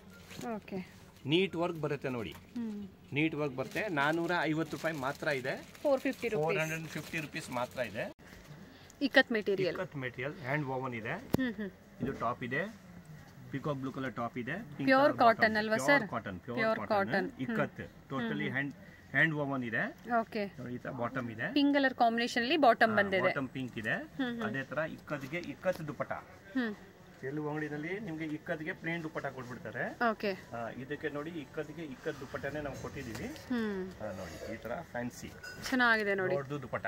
okay neat work ಬರುತ್ತೆ ನೋಡಿ ಹ್ಞೂ ನೀಟ್ ವರ್ಕ್ ಬರುತ್ತೆ ನಾನೂರ ಐವತ್ತು ರೂಪಾಯಿ ಮಾತ್ರ ಇದೆ four fifty four rupees hundred fifty rupees ಮಾತ್ರ ಇದೆ ikat material ikat material hand woven ಇದೆ ಹ್ಞೂ ಹ್ಞೂ ಇದು ಟಾಪ್ ಇದೆ ಪಿಕಾಕ್ ಬ್ಲೂ ಕಲರ್ ಟಾಪ್ ಇದೆ Pure cotton ಅಲ್ವಾ sir? Cotton Pure pure cotton. Cotton ikat totally hand hand woven ಇದೆ ಓಕೆ ನೋಡಿ ಈ ತರ ಬಾಟಮ್ ಇದೆ ಪಿಂಕ್ ಕಲರ್ ಕಾಂಬಿನೇಷನ್ ಅಲ್ಲಿ ಬಾಟಮ್ ಬಂದಿದೆ ಬಾಟಮ್ ಪಿಂಕ್ ಇದೆ ಅದೇ ತರ ಇಕ್ಕತ್ಗೆ ಇಕ್ಕತ್ ದುಪಟ ಹ್ಮ್ ಕೆಲವು ಅಂಗಡಿನಲ್ಲಿ ನಿಮಗೆ ಇಕ್ಕತ್ಗೆ ಪ್ಲೇನ್ ದುಪಟ ಕೊಟ್ಬಿಡ್ತಾರೆ ಓಕೆ ಆ, ಇದಕ್ಕೆ ನೋಡಿ ಇಕ್ಕತ್ಗೆ ಇಕ್ಕತ್ ದುಪಟನೇ ನಾವು ಕೊಟ್ಟಿದ್ದೀವಿ ಹ್ಮ್ ಆ, ನೋಡಿ ಈ ತರ ಫ್ಯಾನ್ಸಿ ಚೆನ್ನಾಗಿದೆ ನೋಡಿ ದೊಡ್ಡದು ದುಪಟ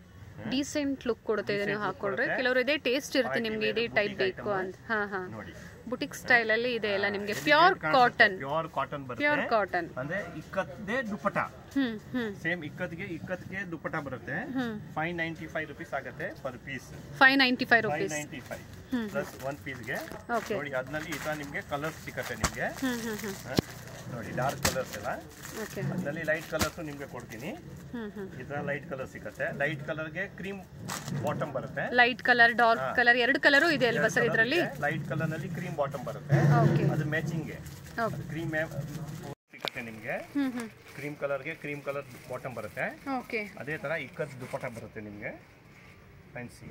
ಡೀಸೆಂಟ್ ಲುಕ್ ಕೊಡುತ್ತೆ ಇದು ನೀವು ಹಾಕೊಂಡ್ರೆ ಕೆಲವರು ಇದೇ ಟೇಸ್ಟ್ ಇರುತ್ತೆ ನಿಮ್ಗೆ ಇದೇ ಟೈಪ್ ಬೇಕು ಅಂತ ಹಾ ಹಾ ನೋಡಿ ಬುಟಿಕ್ ಸ್ಟೈಲ್ ಅಲ್ಲಿ ಇದೆ ಎಲ್ಲ ನಿಮ್ಗೆ pure cotton pure cotton pure ಬರುತ್ತೆ ಕಾಟನ್ ಅಂದ್ರೆ ಇಕ್ಕದ್ದೇ ದುಪಟ ಹ್ಮ್ ಹ್ಮ್ ಸೇಮ್ ಇಕ್ಕತ್ಗೆ ಇಕ್ಕತ್ಗೆ ದುಪಟ ಬರುತ್ತೆ ಹ್ಮ್ ಫೈವ್ ನೈಂಟಿ ಫೈವ್ ರುಪೀಸ್ ಆಗುತ್ತೆ per piece five ninety five five rupees ninety five ಹ್ಮ್. ಪ್ಲಸ್ ಒನ್ ಪೀಸ್ಗೆ ಓಕೆ ನೋಡಿ ಅದ್ರಲ್ಲಿ ಈ ತರ ನಿಮಗೆ ಕಲರ್ಸ್ ಸಿಕ್ಕತ್ತೆ ನಿಮಗೆ ಹ್ಮ್ ಹ್ಮ್ ಹ್ಮ್ ನೋಡಿ ಡಾರ್ಕ್ ಕಲರ್ಸ್ ಎಲ್ಲ ಓಕೆ ಅದ್ರಲ್ಲಿ ಲೈಟ್ ಕಲರ್ಸ್ ನಿಮಗೆ ಕೊಡ್ತೀನಿ ಹ್ಮ್ ಹ್ಮ್ ಈ ತರ ಲೈಟ್ ಕಲರ್ ಸಿಕ್ಕತ್ತೆ ಲೈಟ್ ಕಲರ್ಗೆ ಕ್ರೀಮ್ ಬಾಟಮ್ ಬರುತ್ತೆ ಲೈಟ್ ಕಲರ್ ಡಾರ್ಕ್ ಕಲರ್ ಎರಡು ಕಲರು ಇದೆ ಅಲ್ವಾ ಸರ್ ಇದರಲ್ಲಿ ಲೈಟ್ ಕಲರ್ ನಲ್ಲಿ ಕ್ರೀಮ್ ಬಾಟಮ್ ಬರುತ್ತೆ ಓಕೆ ಅದು ಮ್ಯಾಚಿಂಗ್ಗೆ ಓಕೆ ಕ್ರೀಮ್ ಸಿಕ್ಕತ್ತೆ ನಿಮಗೆ ಹ್ಮ್ ಹ್ಮ್ ಕ್ರೀಮ್ ಕಲರ್ಗೆ ಕ್ರೀಮ್ ಕಲರ್ ಬಾಟಮ್ ಬರುತ್ತೆ ಓಕೆ ಅದೇ ತರ ಇಕ್ಕತ್ ದುಪಟ ಬರುತ್ತೆ ನಿಮಗೆ ಫ್ಯಾನ್ಸಿ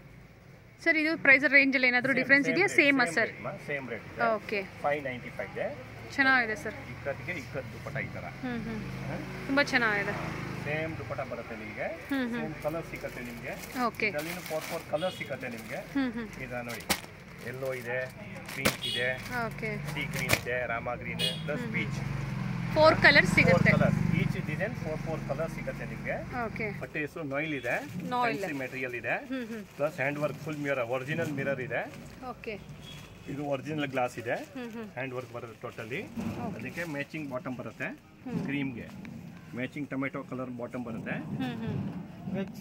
ಸರ್ ಇದು ಪ್ರೈಸ್ ರೇಂಜ್ ಅಲ್ಲಿ ಏನಾದರೂ ಡಿಫ್ರೆನ್ಸ್ ಇದೆಯಾ ಸೇಮ್ ಸರ್ ಸೇಮ್ ರೇಟ್ ಇದೆ ಓಕೆ ಫೈವ್ ನೈಂಟಿ ಫೈವ್ ಇದೆ ಚೆನ್ನಾಗಿದೆ ಸರ್ ಇಕ್ಕತ್ಗೆ ಇಕ್ಕತ್ ದುಪಟ ಈ ತರ ಹ್ಮ್ ಹ್ಮ್ ತುಂಬಾ ಚೆನ್ನಾಗಿದೆ ಸೇಮ್ ದುಪಟ ಬರುತ್ತೆ ನಿಮಗೆ ಹ್ಮ್ ಹ್ಮ್ ಸೇಮ್ ಕಲರ್ ಸಿಕ್ಕತ್ತೆ ನಿಮಗೆ ಓಕೆ ಇದರಲ್ಲಿ ಫೋರ್ ಫೋರ್ ಕಲರ್ ಸಿಕ್ಕತ್ತೆ ನಿಮಗೆ ಹ್ಮ್ ಹ್ಮ್ ಈಗ ನೋಡಿ ಎಲ್ಲೋ ಇದೆ ಪಿಂಕ್ ಇದೆ ಓಕೆ ಸಿ ಗ್ರೀನ್ ಇದೆ ರಾಮ green plus peach four colour four ಸಿಗುತ್ತೆ colour each design four four colour ಸಿಗುತ್ತೆ ನಿಮಗೆ ಓಕೆ ಬಟ್ಟೆ ಹೆಸರು ನಾಯಿಲ್ ಇದೆ Noil. ಫ್ಯಾನ್ಸಿ ಮೆಟೀರಿಯಲ್ ಇದೆ ಹ್ಮ್ ಹ್ಮ್ plus hand work full mirror original mirror ಇದೆ ಓಕೆ ಇದು ಒರಿಜಿನಲ್ ಗ್ಲಾಸ್ ಇದೆ ಹ್ಮ್ ಹ್ಮ್ ಹ್ಯಾಂಡ್ ವರ್ಕ್ ಬರುತ್ತೆ ಟೋಟಲಿ ಅದಕ್ಕೆ ಮ್ಯಾಚಿಂಗ್ ಬಾಟಮ್ ಬರುತ್ತೆ ಕ್ರೀಮ್ಗೆ ಮ್ಯಾಚಿಂಗ್ ಟೊಮೆಟೊ ಕಲರ್ ಬಾಟಮ್ ಬರುತ್ತೆ ಹ್ಮ್ ಹ್ಮ್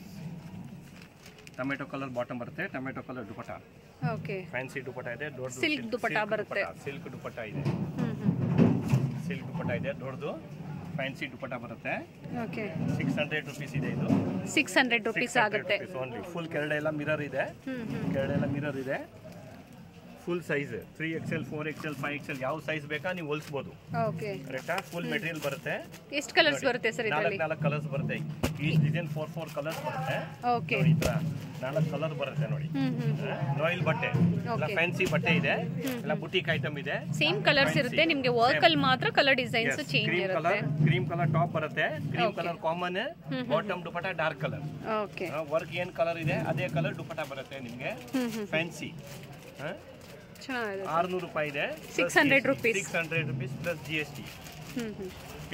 ಟೊಮೆಟೊ ಕಲರ್ ಬಾಟಮ್ ಬರುತ್ತೆ tomato colour dupatta okay fancy dupatta ಇದೆ ದೊಡ್ಡ Silk ದುಪಟ ಬರುತ್ತೆ. ಸಿಲ್ಕ್ ದುಪಟ ಇದೆ ಹ್ಮ್ ಹ್ಮ್ ಸಿಲ್ಕ್ ದುಪಟ ಇದೆ ದೊಡ್ಡದು ಫ್ಯಾನ್ಸಿ ದುಪಟ ಬರುತ್ತೆ ಓಕೆ ಸಿಕ್ಸ್ ಹಂಡ್ರೆಡ್ ರುಪೀಸ್ ಇದೆ ಇದು ಸಿಕ್ಸ್ ಹಂಡ್ರೆಡ್ ರುಪೀಸ್ ಆಗುತ್ತೆ ಓನ್ಲಿ ಫುಲ್ ಕೆರಡೆ ಎಲ್ಲ ಮಿರರ್ ಇದೆ ಹ್ಮ್ ಹ್ಮ್ ಕೆರಡೆ ಎಲ್ಲ ಮಿರರ್ ಇದೆ full size three XL four XL five XL ಯಾವ ಸೈಜ್ ಬೇಕಾ ನೀವು ಹೊಲಿಸ್ಬೋದು ಓಕೆ ಕರೆಕ್ಟಾ ಫುಲ್ ಮೆಟೀರಿಯಲ್ ಬರುತ್ತೆ ಎಷ್ಟು ಕಲರ್ಸ್ ಬರುತ್ತೆ ಸರ್ ನಾಲ್ಕು ಇದರಲ್ಲಿ ನಾಲ್ಕು ಕಲರ್ಸ್ ಬರುತ್ತೆ ಈ ಡಿಸೈನ್ ಫೋರ್ ಫೋರ್ ಕಲರ್ಸ್ ಬರುತ್ತೆ ಓಕೆ ನೋಡಿ ಈ ತರ ನಾಲ್ಕು ಕಲರ್ ಬರುತ್ತೆ ನೋಡಿ ಹ್ಮ್ ಹ್ಮ್ ರಾಯಲ್ ಬಟ್ಟೆ ಎಲ್ಲ Okay. ಫ್ಯಾನ್ಸಿ ಬಟ್ಟೆ ಇದೆ ಎಲ್ಲ ಬುಟಿಕ್ ಐಟಮ್ ಇದೆ ಸೇಮ್ ಕಲರ್ಸ್ ಇರುತ್ತೆ ನಿಮ್ಗೆ ವರ್ಕ್ ಅಲ್ಲಿ ಮಾತ್ರ ಕಲರ್ ಡಿಸೈನ್ಸ್ ಚೇಂಜ್ ಕ್ರೀಮ್ ಇರುತ್ತೆ ಕಲರ್ ಕ್ರೀಮ್ ಕಲರ್ ಟಾಪ್ ಬರುತ್ತೆ cream Okay. Colour common bottom dupatta dark colour okay work ಏನ್ ಕಲರ್ ಇದೆ ಅದೇ ಕಲರ್ ದುಪಟ ಬರುತ್ತೆ ನಿಮ್ಗೆ ಹ್ಮ್ ಹ್ಮ್ ಫ್ಯಾನ್ಸಿ ಚೆನ್ನಾಗಿದೆ ಆರ್ನೂರು ರೂಪಾಯಿ ಇದೆ 600 rupees. Six hundred rupees plus G S T ಹ್ಮ್ ಹ್ಮ್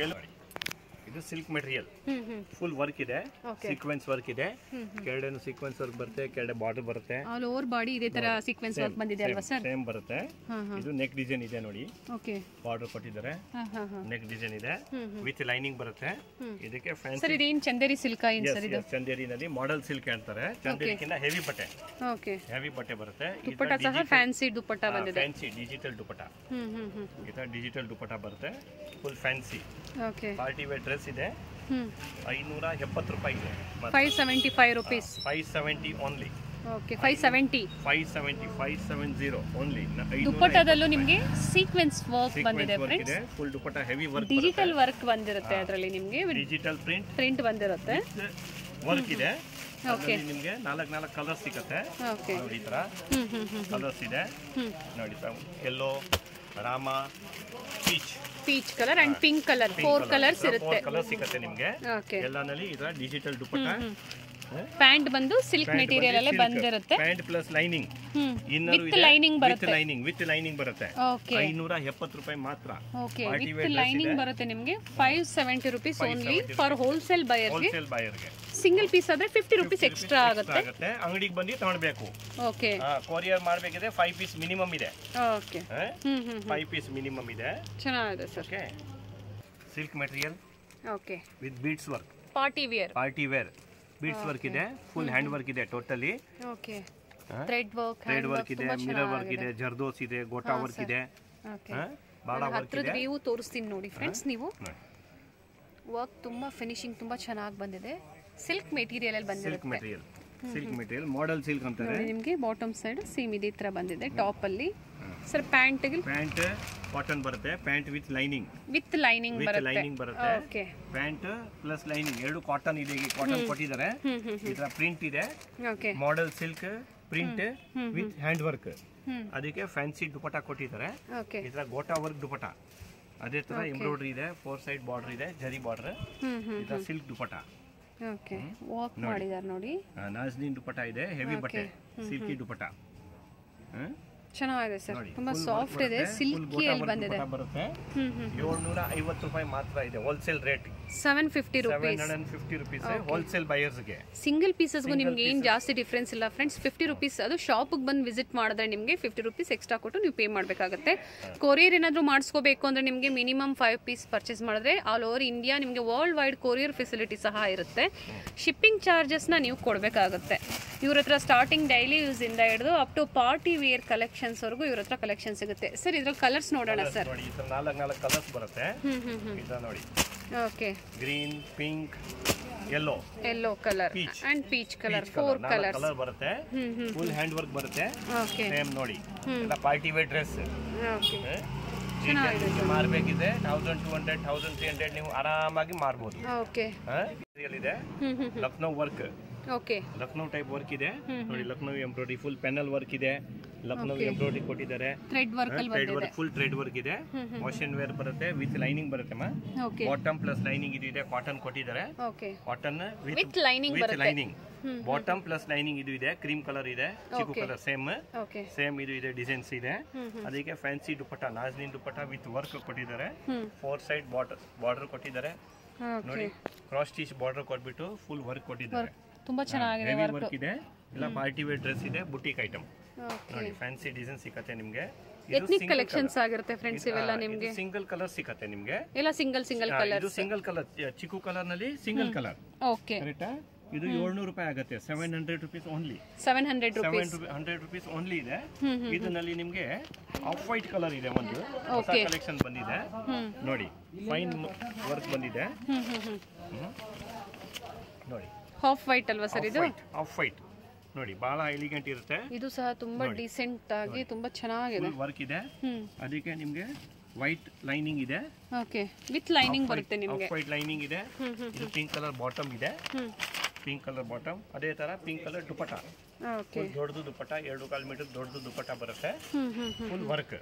ಇದು ಸಿಲ್ಕ್ ಮೆಟೀರಿಯಲ್ ಹ್ಮ್ ಹ್ಮ್ ಫುಲ್ ವರ್ಕ್ ಇದೆ Okay. ಸೀಕ್ವೆನ್ಸ್ ವರ್ಕ್ ಇದೆ ಕೆಳಗಡೆ ಸೀಕ್ವೆನ್ಸ್ ವರ್ಕ್ ಬರುತ್ತೆ ಕೆಳಗಡೆ ಬಾರ್ಡರ್ ಬರುತ್ತೆ ಆಲ್ ಓವರ್ ಬಾಡಿ ಇದೇ ತರ ಸೀಕ್ವೆನ್ಸ್ ವರ್ಕ್ ಬಂದಿದೆ ಅಲ್ವಾ ಸರ್ ಸೇಮ್ ಬರುತ್ತೆ ಹಾ ಹಾ ಇದು ನೆಕ್ ಡಿಸೈನ್ ಇದೆ ನೋಡಿ ಓಕೆ ಬಾರ್ಡರ್ ಕೊಟ್ಟಿದ್ದಾರೆ ಹಾ ಹಾ ಹಾ ನೆಕ್ ಡಿಸೈನ್ ಇದೆ ವಿತ್ ಲೈನಿಂಗ್ ಬರುತ್ತೆ ಇದಕ್ಕೆ ಸರ್ ಫ್ಯಾನ್ಸಿ ಇದೇನ್ ಚಂದೇರಿ ಸಿಲ್ಕ್ ಏನ್ ಸರ್ ಇದು ಚಂದೇರಿನಲ್ಲಿ ಮಾಡೆಲ್ ಸಿಲ್ಕ್ ಅಂತಾರೆ ಚಂದೇರಿಕಿಂತ ಹೆವಿ ಬಟ್ಟೆ ಓಕೆ ಹೆವಿ ಬಟ್ಟೆ ಬರುತ್ತೆ ದುಪ್ಪಟ್ಟ ಸಹ ಫ್ಯಾನ್ಸಿ ದುಪ್ಪಟ್ಟ ಬಂದಿದೆ ಫ್ಯಾನ್ಸಿ ಡಿಜಿಟಲ್ ದುಪಟ ಹ್ಮ್ ಹ್ಮ್ ಹ್ಮ್ ಈ ಡಿಜಿಟಲ್ ದುಪಟ ಬರುತ್ತೆ full fancy okay party wear dress ಇದೆ ಹ್ಮ್ ಐನೂರ ಎಪ್ಪತ್ತು ರೂಪಾಯಿ ಇದೆ five seventy five rupees five seventy only okay five seventy five seventy five seven zero only ದುಪ್ಪಟ್ಟದಲ್ಲೂ ನಿಮ್ಗೆ ಸೀಕ್ವೆನ್ಸ್ ವರ್ಕ್ ಬಂದಿದೆ ವರ್ಕ್ ಫ್ರೆಂಡ್ಸ್ ಇದೆ full dupatta heavy work digital work ಬಂದಿರುತ್ತೆ ಅದರಲ್ಲಿ ನಿಮ್ಗೆ ಡಿಜಿಟಲ್ ಪ್ರಿಂಟ್ ಪ್ರಿಂಟ್ ಬಂದಿರುತ್ತೆ ವರ್ಕ್ ಇದೆ ಓಕೆ ಅದ್ರಲ್ಲಿ ನಿಮ್ಗೆ ನಾಲ್ಕು ನಾಲ್ಕು ಕಲರ್ ಸಿಗುತ್ತೆ ಓಕೆ ನೋಡಿ ಈ ತರ ಹ್ಮ್ ಹ್ಮ್ ಹ್ಮ್ ಕಲರ್ಸ್ ಇದೆ ಹ್ಮ್ ನೋಡಿ ಎಲ್ಲೋ ರಾಮ peach peach colour and pink colour four colours ಇರುತ್ತೆ ಫೋರ್ ಕಲರ್ ಸಿಗುತ್ತೆ ನಿಮ್ಗೆ ಓಕೆ ಎಲ್ಲಾನಲ್ಲಿ ಈ ತರ ಡಿಜಿಟಲ್ ದುಪಟ್ಟ ಪ್ಯಾಂಟ್ ಬಂದು ಸಿಲ್ಕ್ ಮೆಟೀರಿಯಲ್ ಅಲ್ಲೇ ಬಂದಿರುತ್ತೆ ಪ್ಯಾಂಟ್ ಪ್ಲಸ್ ಲೈನಿಂಗ್ ಹ್ಮ್ ಇನ್ನರ್ ವಿತ್ ಲೈನಿಂಗ್ ವಿತ್ ಬರುತ್ತೆ ಲೈನಿಂಗ್ ವಿತ್ ಲೈನಿಂಗ್ ಬರುತ್ತೆ ಓಕೆ ಐನೂರ ಎಪ್ಪತ್ತು ರೂಪಾಯಿ ಮಾತ್ರ okay Party with wear dress lining ಇದೆ. ಬರುತ್ತೆ ನಿಮಗೆ five seventy rupees only for wholesale ಬಯರ್ಗೆ ಹೋಲ್ಸೇಲ್ ಬಾಯರ್ಗೆ ಸಿಂಗಲ್ ಪೀಸ್ ಆದ್ರೆ ಫಿಫ್ಟಿ ರುಪೀಸ್ ಎಕ್ಸ್ಟ್ರಾ ಆಗುತ್ತೆ ಆಗುತ್ತೆ ಅಂಗಡಿಗೆ ಬಂದು ತಗೊಳ್ಬೇಕು ಓಕೆ ಕೊರಿಯರ್ ಮಾಡಬೇಕಿದ್ರೆ ಫೈವ್ ಪೀಸ್ ಮಿನಿಮಮ್ ಇದೆ ಓಕೆ ಹ್ಮ್ ಹ್ಮ್ ಫೈವ್ ಪೀಸ್ ಮಿನಿಮಮ್ ಇದೆ ಚೆನ್ನಾಗಿದೆ sir okay silk material okay with beads work party wear party wear beads work ಇದೆ ಫುಲ್ ಹ್ಯಾಂಡ್ ವರ್ಕ್ ಇದೆ totally okay thread work thread work ಇದೆ mirror work ಇದೆ ಜರ್ದೋಸ್ ಇದೆ ಗೋಟಾ ವರ್ಕ್ ಇದೆ ಓಕೆ ಹಾ? ಬಹಳ ವರ್ಕ್ ಹತ್ರದ ಇದೆ ವ್ಯೂ ತೋರಿಸ್ತೀನಿ ನೋಡಿ ಫ್ರೆಂಡ್ಸ್ ನೀವು ನೋಡಿ. ವರ್ಕ್ ತುಂಬಾ ಫಿನಿಶಿಂಗ್ ತುಂಬಾ ಚೆನ್ನಾಗಿ ಬಂದಿದೆ ಸಿಲ್ಕ್ ಮೆಟೀರಿಯಲ್ ಅಲ್ಲಿ ಸಿಲ್ಕ್ ಬಂದಿರುತ್ತೆ material silk material model silk ಅಂತಾರೆ ನೋಡಿ ನಿಮಗೆ ಬಾಟಮ್ ಸೈಡ್ ಸೇಮ್ ಇದೇ ತರ ಬಂದಿದೆ ಟಾಪ್ ಅಲ್ಲಿ ಸರ್ ಪ್ಯಾಂಟ್ಗೆ ಪ್ಯಾಂಟ್ ಕಾಟನ್ ಬರುತ್ತೆ pant with lining with lining with ಬರುತ್ತೆ ಲೈನಿಂಗ್ ಬರುತ್ತೆ ಓಕೆ ಪ್ಯಾಂಟ್ ಪ್ಲಸ್ ಲೈನಿಂಗ್ ಎರಡು ಕಾಟನ್ ಇದೆ ಕಾಟನ್ ಕೊಟ್ಟಿದ್ದಾರೆ ಹ್ಮ್ ಹ್ಮ್ ಈ ತರ ಪ್ರಿಂಟ್ ಇದೆ okay model silk print with hand work ಹ್ಮ್ ಅದಕ್ಕೆ ಫ್ಯಾನ್ಸಿ ದುಪಟ ಕೊಟ್ಟಿದ್ದಾರೆ ಓಕೆ ಈ ತರ ಗೋಟಾ ವರ್ಕ್ ದುಪಟ ಅದೇ ತರ ಎಂಬ್ರಾಯ್ಡ್ರಿ ಇದೆ ಫೋರ್ ಸೈಡ್ ಬಾರ್ಡರ್ ಇದೆ ಜರಿ ಬಾರ್ಡರ್ ಹ್ಮ್ ಹ್ಮ್ ಈ ತರ ಸಿಲ್ಕ್ ದುಪಟ ಓಕೆ ವರ್ಕ್ ಮಾಡಿದ್ದಾರೆ ನೋಡಿ ನಾಜ್ನಿನ್ ದುಪಟ ಇದೆ ಹೆವಿ ಬಟ್ಟೆ ಸಿಲ್ಕಿ ದುಪಟ ಹ್ಮ್? ಚೆನ್ನಾಗಿದೆ ಸರ್ ನೋಡಿ ತುಂಬಾ full work ಸಾಫ್ಟ್ ಇದೆ ಬರುತ್ತೆ, full ಸಿಲ್ಕಿ ಗೋಟಾ ಅಲ್ಲಿ work ಬಂದಿದೆ ದುಪಟ ಬರುತ್ತೆ ಹ್ಮ್ ಹ್ಮ್ ಏಳ್ನೂರ ಐವತ್ತು ರೂಪಾಯಿ ಮಾತ್ರ ಇದೆ wholesale rate seven fifty seven rupees hundred and fifty rupees wholesale ಬಯರ್ಸ್ಗೆ ಸಿಂಗಲ್ ಪೀಸಸ್ಗೂ ನಿಮ್ಗೆ ಏನು ಜಾಸ್ತಿ ಡಿಫ್ರೆನ್ಸ್ ಇಲ್ಲ ಫ್ರೆಂಡ್ಸ್ ಫಿಫ್ಟಿ ರುಪೀಸ್ ಅದು ಶಾಪಿಗೆ ಬಂದು ವಿಸಿಟ್ ಮಾಡಿದ್ರೆ ನಿಮಗೆ ಫಿಫ್ಟಿ ರುಪೀಸ್ ಎಕ್ಸ್ಟ್ರಾ ಕೊಟ್ಟು ನೀವು ಪೇ ಮಾಡಬೇಕಾಗುತ್ತೆ ಕೊರಿಯರ್ ಏನಾದರೂ ಮಾಡಿಸ್ಕೋಬೇಕು ಅಂದರೆ ನಿಮಗೆ ಮಿನಿಮಮ್ ಫೈವ್ ಪೀಸ್ ಪರ್ಚೇಸ್ ಮಾಡಿದ್ರೆ ಆಲ್ ಓವರ್ ಇಂಡಿಯಾ ನಿಮಗೆ ವರ್ಲ್ಡ್ ವೈಡ್ ಕೊರಿಯರ್ ಫೆಸಿಲಿಟಿ ಸಹ ಇರುತ್ತೆ ಶಿಪ್ಪಿಂಗ್ ಚಾರ್ಜಸ್ನ ನೀವು ಕೊಡಬೇಕಾಗುತ್ತೆ ಇವ್ರ ಹತ್ರ ಸ್ಟಾರ್ಟಿಂಗ್ ಡೈಲಿ ಯೂಸಿಂದ ಹಿಡಿದು ಅಪ್ ಟು ಪಾರ್ಟಿ ವೇರ್ ಕಲೆಕ್ಷನ್ಸ್ವರೆಗೂ ಇವ್ರ ಹತ್ರ ಕಲೆಕ್ಷನ್ ಸಿಗುತ್ತೆ ಸರ್ ಇದ್ರಲ್ಲಿ ಕಲರ್ಸ್ ನೋಡೋಣ ಸರ್ ನೋಡಿ ಈ ತರ ನಾಲ್ಕು ನಾಲ್ಕು ಕಲರ್ಸ್ ಬರುತ್ತೆ ಹ್ಮ್ ಹ್ಮ್ ಹ್ಮ್ ಈ ತರ ನೋಡಿ okay green pink yellow yellow colour Peach. And peach colour peach four colour colours colour ಬರುತ್ತೆ ಹ್ಮ್ ಹ್ಮ್ ಫುಲ್ ಹ್ಯಾಂಡ್ ವರ್ಕ್ ಬರುತ್ತೆ ಓಕೆ ಸೇಮ್ ನೋಡಿ ಎಲ್ಲ ಪಾರ್ಟಿ ವೇರ್ ಡ್ರೆಸ್ ಓಕೆ ನಿಮಗೆ ಮಾರ್ಬೇಕಿದೆ thousand two hundred thousand three hundred ನೀವು ಆರಾಮಾಗಿ ಮಾರ್ಬೋದು ಓಕೆ ರಿಯಲ್ ಇದೆ ಹ್ಮ್ ಹ್ಮ್ Lucknow work okay Lucknow type work ಇದೆ ನೋಡಿ Lucknow embroidery full panel work ಇದೆ ಲಕ್ನೋ ಎಂಬ್ರಾಯ್ಡ್ರಿ ಕೊಟ್ಟಿದ್ದಾರೆ ಥ್ರೆಡ್ ವರ್ಕ್ ಅಲ್ಲಿ ಥ್ರೆಡ್ ಬಂದಿದೆ ವರ್ಕ್ ಫುಲ್ ಥ್ರೆಡ್ ವರ್ಕ್ ಇದೆ ವಾಷನ್ ವೇರ್ ಬರುತ್ತೆ ವಿತ್ ಲೈನಿಂಗ್ ಬರುತ್ತೆ ಮಾ ಓಕೆ ಬಾಟಮ್ ಪ್ಲಸ್ ಲೈನಿಂಗ್ ಇದು ಇದೆ ಕಾಟನ್ ಕೊಟ್ಟಿದ್ದಾರೆ okay cotton with lining with ಬರುತ್ತೆ ಲೈನಿಂಗ್ ಬಾಟಮ್ ಪ್ಲಸ್ ಲೈನಿಂಗ್ ಇದು ಇದೆ ಕ್ರೀಮ್ ಕಲರ್ ಇದೆ ಚಿಕ್ಕು Okay. Colour same okay same ಇದು ಇದೆ ಡಿಸೈನ್ಸ್ ಇದೆ ಅದಕ್ಕೆ ಫ್ಯಾನ್ಸಿ ದುಪಟ್ಟ ನಾಜ್ನಿನ್ ದುಪಟ್ಟ ವಿತ್ ವರ್ಕ್ ಕೊಟ್ಟಿದ್ದಾರೆ ಹ್ಮ್ ಫೋರ್ ಸೈಡ್ ಬಾರ್ಡರ್ ಬಾರ್ಡರ್ ಕೊಟ್ಟಿದ್ದಾರೆ ಓಕೆ ನೋಡಿ ಕ್ರಾಸ್ ಸ್ಟಿಚ್ ಬಾರ್ಡರ್ ಕೊಟ್ಬಿಟ್ಟು ಫುಲ್ ವರ್ಕ್ ಕೊಟ್ಟಿದ್ದಾರೆ ತುಂಬಾ ಚೆನ್ನಾಗಿದೆ ಹೆವಿ ವರ್ಕ್ ವರ್ಕ್ ಇದೆ ಇಲ್ಲ ಪಾರ್ಟಿ ವೇರ್ ಡ್ರೆಸ್ ಇದೆ ಬುಟಿಕ್ ಐಟಮ್ ಓಕೆ ನೋಡಿ ಫ್ಯಾನ್ಸಿ ಡಿಸೈನ್ ಸಿಕ್ಕತ್ತೆ ನಿಮ್ಗೆ ಎತ್ನಿಕ್ ಕಲೆಕ್ಷನ್ಸ್ ಆಗಿರುತ್ತೆ ಫ್ರೆಂಡ್ಸ್ ಇವೆಲ್ಲ ನಿಮ್ಗೆ ಸಿಂಗಲ್ ಕಲರ್ ಸಿಕ್ಕತ್ತೆ ನಿಮ್ಗೆ ಎಲ್ಲ ಸಿಂಗಲ್ ಸಿಂಗಲ್ ಆ, ಕಲರ್ ಇದು ಸಿಂಗಲ್ ಕಲರ್ ಚಿಕ್ಕು ಕಲರ್ ನಲ್ಲಿ ಸಿಂಗಲ್ ಕಲರ್ ಓಕೆ ಕರೆಕ್ಟಾ ಇದು ಏಳ್ನೂರು ರೂಪಾಯಿ ಆಗುತ್ತೆ seven hundred rupees only seven hundred seven rupees hundred rupees only ಇದೆ ಇದರಲ್ಲಿ ನಿಮ್ಗೆ ಆಫ್ ವೈಟ್ ಕಲರ್ ಇದೆ ಒಂದು ಹೊಸ Okay. ಕಲೆಕ್ಷನ್ ಬಂದಿದೆ ಹ್ಮ್ ನೋಡಿ ಫೈನ್ ವರ್ಕ್ ಬಂದಿದೆ ಹ್ಮ್ ಹ್ಮ್ ಹ್ಮ್ ಹ್ಮ್. ನೋಡಿ ಹಾಫ್ ವೈಟ್ ಅಲ್ವಾ ಸರ್ ಇದು ಆಫ್ ವೈಟ್ ನೋಡಿ ಬಹಳ ಎಲಿಗೆಂಟ್ ಇರುತ್ತೆ ಇದು ಸಹ ತುಂಬಾ ಡಿಸೆಂಟ್ ಆಗಿ ತುಂಬಾ ಚೆನ್ನಾಗಿದೆ ವರ್ಕ್ ಇದೆ ಹ್ಮ್ ಅದಕ್ಕೆ ನಿಮಗೆ ವೈಟ್ ಲೈನಿಂಗ್ ಇದೆ ಓಕೆ ವಿತ್ ಲೈನಿಂಗ್ ಬರುತ್ತೆ ನಿಮಗೆ ವೈಟ್ ಲೈನಿಂಗ್ ಇದೆ ಹ್ಮ್ ಹ್ಮ್ ಇದು ಪಿಂಕ್ ಕಲರ್ ಬಾಟಮ್ ಇದೆ ಹ್ಮ್ ಪಿಂಕ್ ಕಲರ್ ಬಾಟಮ್ ಅದೇ ತರ ಪಿಂಕ್ ಕಲರ್ ದುಪಟ ಓಕೆ ದೊಡ್ಡದು ದುಪಟ ಎರಡು ಕಾಲು ಮೀಟರ್ ದೊಡ್ಡದು ದುಪಟ ಬರುತ್ತೆ ಹ್ಮ್ ಹ್ಮ್ ಹ್ಮ್ full work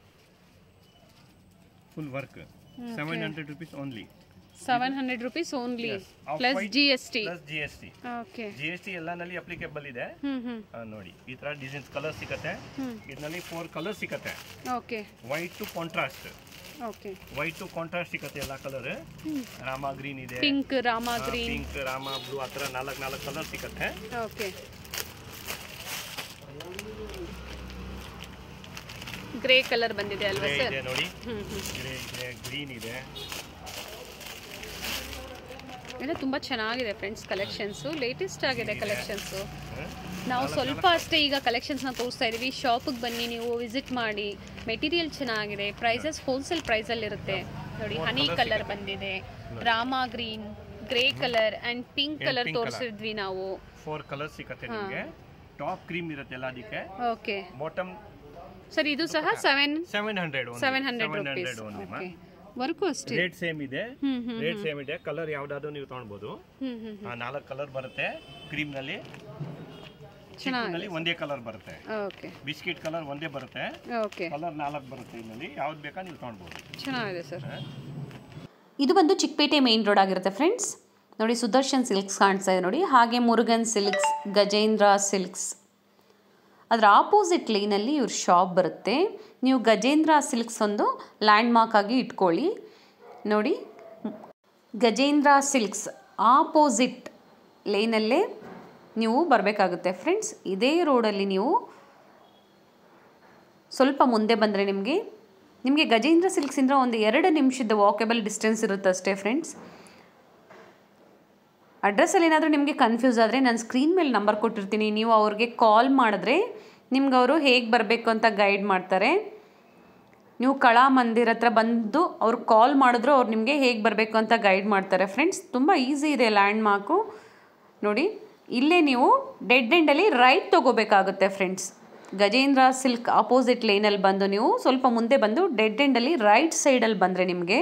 full work seven hundred rupees only seven hundred rupees only Off plus white G S T plus G S T okay G S T ಎಲ್ಲನಲ್ಲಿ ಅಪ್ಲಿಕೇಬಲ್ ಇದೆ ಹ್ಮ್ ಹ್ಮ್ ಆ, ನೋಡಿ ಈ ತರ ಡಿಸೈನ್ಸ್ ಕಲರ್ ಸಿಗುತ್ತೆ ಹ್ಮ್ ಇದರಲ್ಲಿ ಫೋರ್ ಕಲರ್ ಸಿಗುತ್ತೆ okay white to contrast okay white to contrast ಸಿಗುತ್ತೆ ಎಲ್ಲ ಕಲರ್ ರಾಮ ಗ್ರೀನ್ ಇದೆ ಪಿಂಕ್ ರಾಮ ಗ್ರೀನ್ ಪಿಂಕ್ ರಾಮ ಬ್ಲೂ ಆ ಥರ ನಾಲ್ಕು ನಾಲ್ಕು ಕಲರ್ ಸಿಗುತ್ತೆ ಓಕೆ ಗ್ರೇ ಕಲರ್ ಬಂದಿದೆ ಅಲ್ವಾ ಗ್ರೇ ಸರ್ ಇದೆ ನೋಡಿ ಹ್ಮ್ ಹ್ಮ್ ಗ್ರೇ ಇದೆ ಗ್ರೀನ್ ಇದೆ ಎಲ್ಲ ತುಂಬಾ ಚೆನ್ನಾಗಿದೆ ಫ್ರೆಂಡ್ಸ್ ಕಲೆಕ್ಷನ್ಸು ಲೇಟೆಸ್ಟ್ ಆಗಿದೆ ಕಲೆಕ್ಷನ್ಸು ಹ? ನಾವು ಸ್ವಲ್ಪ ಅಷ್ಟೇ ಈಗ ಕಲೆಕ್ಷನ್ಸ್ನ ತೋರಿಸ್ತಾ ಇದೀವಿ ಶಾಪಿಗೆ ಬನ್ನಿ ನೀವು ವಿಸಿಟ್ ಮಾಡಿ ಮೆಟೀರಿಯಲ್ ಚೆನ್ನಾಗಿದೆ ಪ್ರೈಸಸ್ ಹೋಲ್ಸೇಲ್ ಪ್ರೈಸಲ್ಲಿ ಇರುತ್ತೆ ನೋಡಿ ಹನಿ ಕಲರ್ ಬಂದಿದೆ ರಾಮ green grey colour and pink colour pink colour. ತೋರಿಸಿದ್ವಿ ನಾವು ಫೋರ್ ಕಲರ್ ಸಿಗುತ್ತೆ ನಿಮಗೆ ಟಾಪ್ ಕ್ರೀಮ್ ಇರುತ್ತೆ ಎಲ್ಲ ಅದಕ್ಕೆ ಓಕೆ ಬಾಟಮ್ ಸರ್ ಇದು ಸಹ seven seven hundred seven hundred rupees only okay work ಅಷ್ಟೇ ರೇಟ್ ಸೇಮ್ ಇದೆ ಹ್ಮ್ ಹ್ಮ್ ರೇಟ್ ಸೇಮ್ ಇದೆ ಕಲರ್ ಯಾವ್ದಾದ್ರು ನೀವು ತಗೊಳ್ಬೋದು ಹ್ಮ್ ಹ್ಮ್ ಆ, ನಾಲ್ಕು ಕಲರ್ ಬರುತ್ತೆ ಕ್ರೀಮ್ ನಲ್ಲಿ ಚೆನ್ನಾಗಿದೆ ನಲ್ಲಿ ಒಂದೇ ಕಲರ್ ಬರುತ್ತೆ ಓಕೆ ಬಿಸ್ಕಿಟ್ ಕಲರ್ ಒಂದೇ ಬರುತ್ತೆ ಓಕೆ ಕಲರ್ ನಾಲ್ಕು ಬರುತ್ತೆ ಇದರಲ್ಲಿ ಯಾವ್ದು ಬೇಕಾ ನೀವು ತಗೊಳ್ಬೋದು ಚೆನ್ನಾಗಿದೆ ಸರ್ ಇದು ಬಂದು ಚಿಕ್ಕಪೇಟೆ ಮೇನ್ ರೋಡ್ ಆಗಿರುತ್ತೆ ಫ್ರೆಂಡ್ಸ್ ನೋಡಿ ಸುದರ್ಶನ್ ಸಿಲ್ಕ್ಸ್ ಕಾಣಿಸ್ತಾ ಇದೆ ನೋಡಿ ಹಾಗೆ ಮುರುಗನ್ ಸಿಲ್ಕ್ಸ್ ಗಜೇಂದ್ರ ಸಿಲ್ಕ್ಸ್ ಅದರ ಆಪೋಸಿಟ್ ಲೈನಲ್ಲಿ ಇವ್ರ ಶಾಪ್ ಬರುತ್ತೆ ನೀವು ಗಜೇಂದ್ರ ಸಿಲ್ಕ್ಸ್ ಒಂದು ಲ್ಯಾಂಡ್ ಮಾರ್ಕ್ ಆಗಿ ಇಟ್ಕೊಳ್ಳಿ ನೋಡಿ ಗಜೇಂದ್ರ ಸಿಲ್ಕ್ಸ್ ಆಪೋಸಿಟ್ ಲೈನಲ್ಲೇ ನೀವು ಬರಬೇಕಾಗುತ್ತೆ ಫ್ರೆಂಡ್ಸ್ ಇದೇ ರೋಡಲ್ಲಿ ನೀವು ಸ್ವಲ್ಪ ಮುಂದೆ ಬಂದರೆ ನಿಮಗೆ ನಿಮಗೆ ಗಜೇಂದ್ರ ಸಿಲ್ಕ್ಸಿಂದ ಒಂದು ಎರಡು ನಿಮಿಷದ ವಾಕೇಬಲ್ ಡಿಸ್ಟೆನ್ಸ್ ಇರುತ್ತೆ ಅಷ್ಟೇ ಫ್ರೆಂಡ್ಸ್ ಅಡ್ರೆಸ್ಸಲ್ಲಿ ಏನಾದರೂ ನಿಮಗೆ ಕನ್ಫ್ಯೂಸ್ ಆದರೆ ನಾನು ಸ್ಕ್ರೀನ್ ಮೇಲೆ ನಂಬರ್ ಕೊಟ್ಟಿರ್ತೀನಿ ನೀವು ಅವ್ರಿಗೆ ಕಾಲ್ ಮಾಡಿದ್ರೆ ನಿಮ್ಗೆ ಅವರು ಹೇಗೆ ಬರಬೇಕು ಅಂತ ಗೈಡ್ ಮಾಡ್ತಾರೆ ನೀವು ಕಳಾ ಮಂದಿರ ಹತ್ರ ಬಂದು ಅವ್ರು ಕಾಲ್ ಮಾಡಿದ್ರು ಅವ್ರು ನಿಮಗೆ ಹೇಗೆ ಬರಬೇಕು ಅಂತ ಗೈಡ್ ಮಾಡ್ತಾರೆ ಫ್ರೆಂಡ್ಸ್ ತುಂಬ ಈಸಿ ಇದೆ ಲ್ಯಾಂಡ್ ಮಾರ್ಕು ನೋಡಿ ಇಲ್ಲೇ ನೀವು ಡೆಡ್ ಎಂಡಲ್ಲಿ ರೈಟ್ ತೊಗೋಬೇಕಾಗುತ್ತೆ ಫ್ರೆಂಡ್ಸ್ ಗಜೇಂದ್ರ ಸಿಲ್ಕ್ ಆಪೋಸಿಟ್ ಲೈನಲ್ಲಿ ಬಂದು ನೀವು ಸ್ವಲ್ಪ ಮುಂದೆ ಬಂದು ಡೆಡ್ ಎಂಡಲ್ಲಿ ರೈಟ್ ಸೈಡಲ್ಲಿ ಬಂದರೆ ನಿಮಗೆ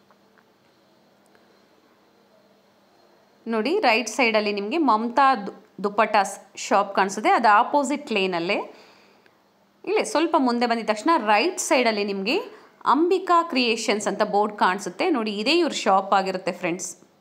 ನೋಡಿ ರೈಟ್ ಸೈಡಲ್ಲಿ ನಿಮಗೆ ಮಮತಾ ದು- ದುಪ್ಪಟ್ಟಾಸ್ ಶಾಪ್ ಕಾಣಿಸುತ್ತೆ ಅದು ಆಪೋಸಿಟ್ ಲೇನಲ್ಲೇ ಇಲ್ಲೇ ಸ್ವಲ್ಪ ಮುಂದೆ ಬಂದಿದ ತಕ್ಷಣ ರೈಟ್ ಸೈಡಲ್ಲಿ ನಿಮಗೆ ಅಂಬಿಕಾ ಕ್ರಿಯೇಷನ್ಸ್ ಅಂತ ಬೋರ್ಡ್ ಕಾಣಿಸುತ್ತೆ ನೋಡಿ ಇದೇ ಇವ್ರ ಶಾಪ್ ಆಗಿರುತ್ತೆ ಫ್ರೆಂಡ್ಸ್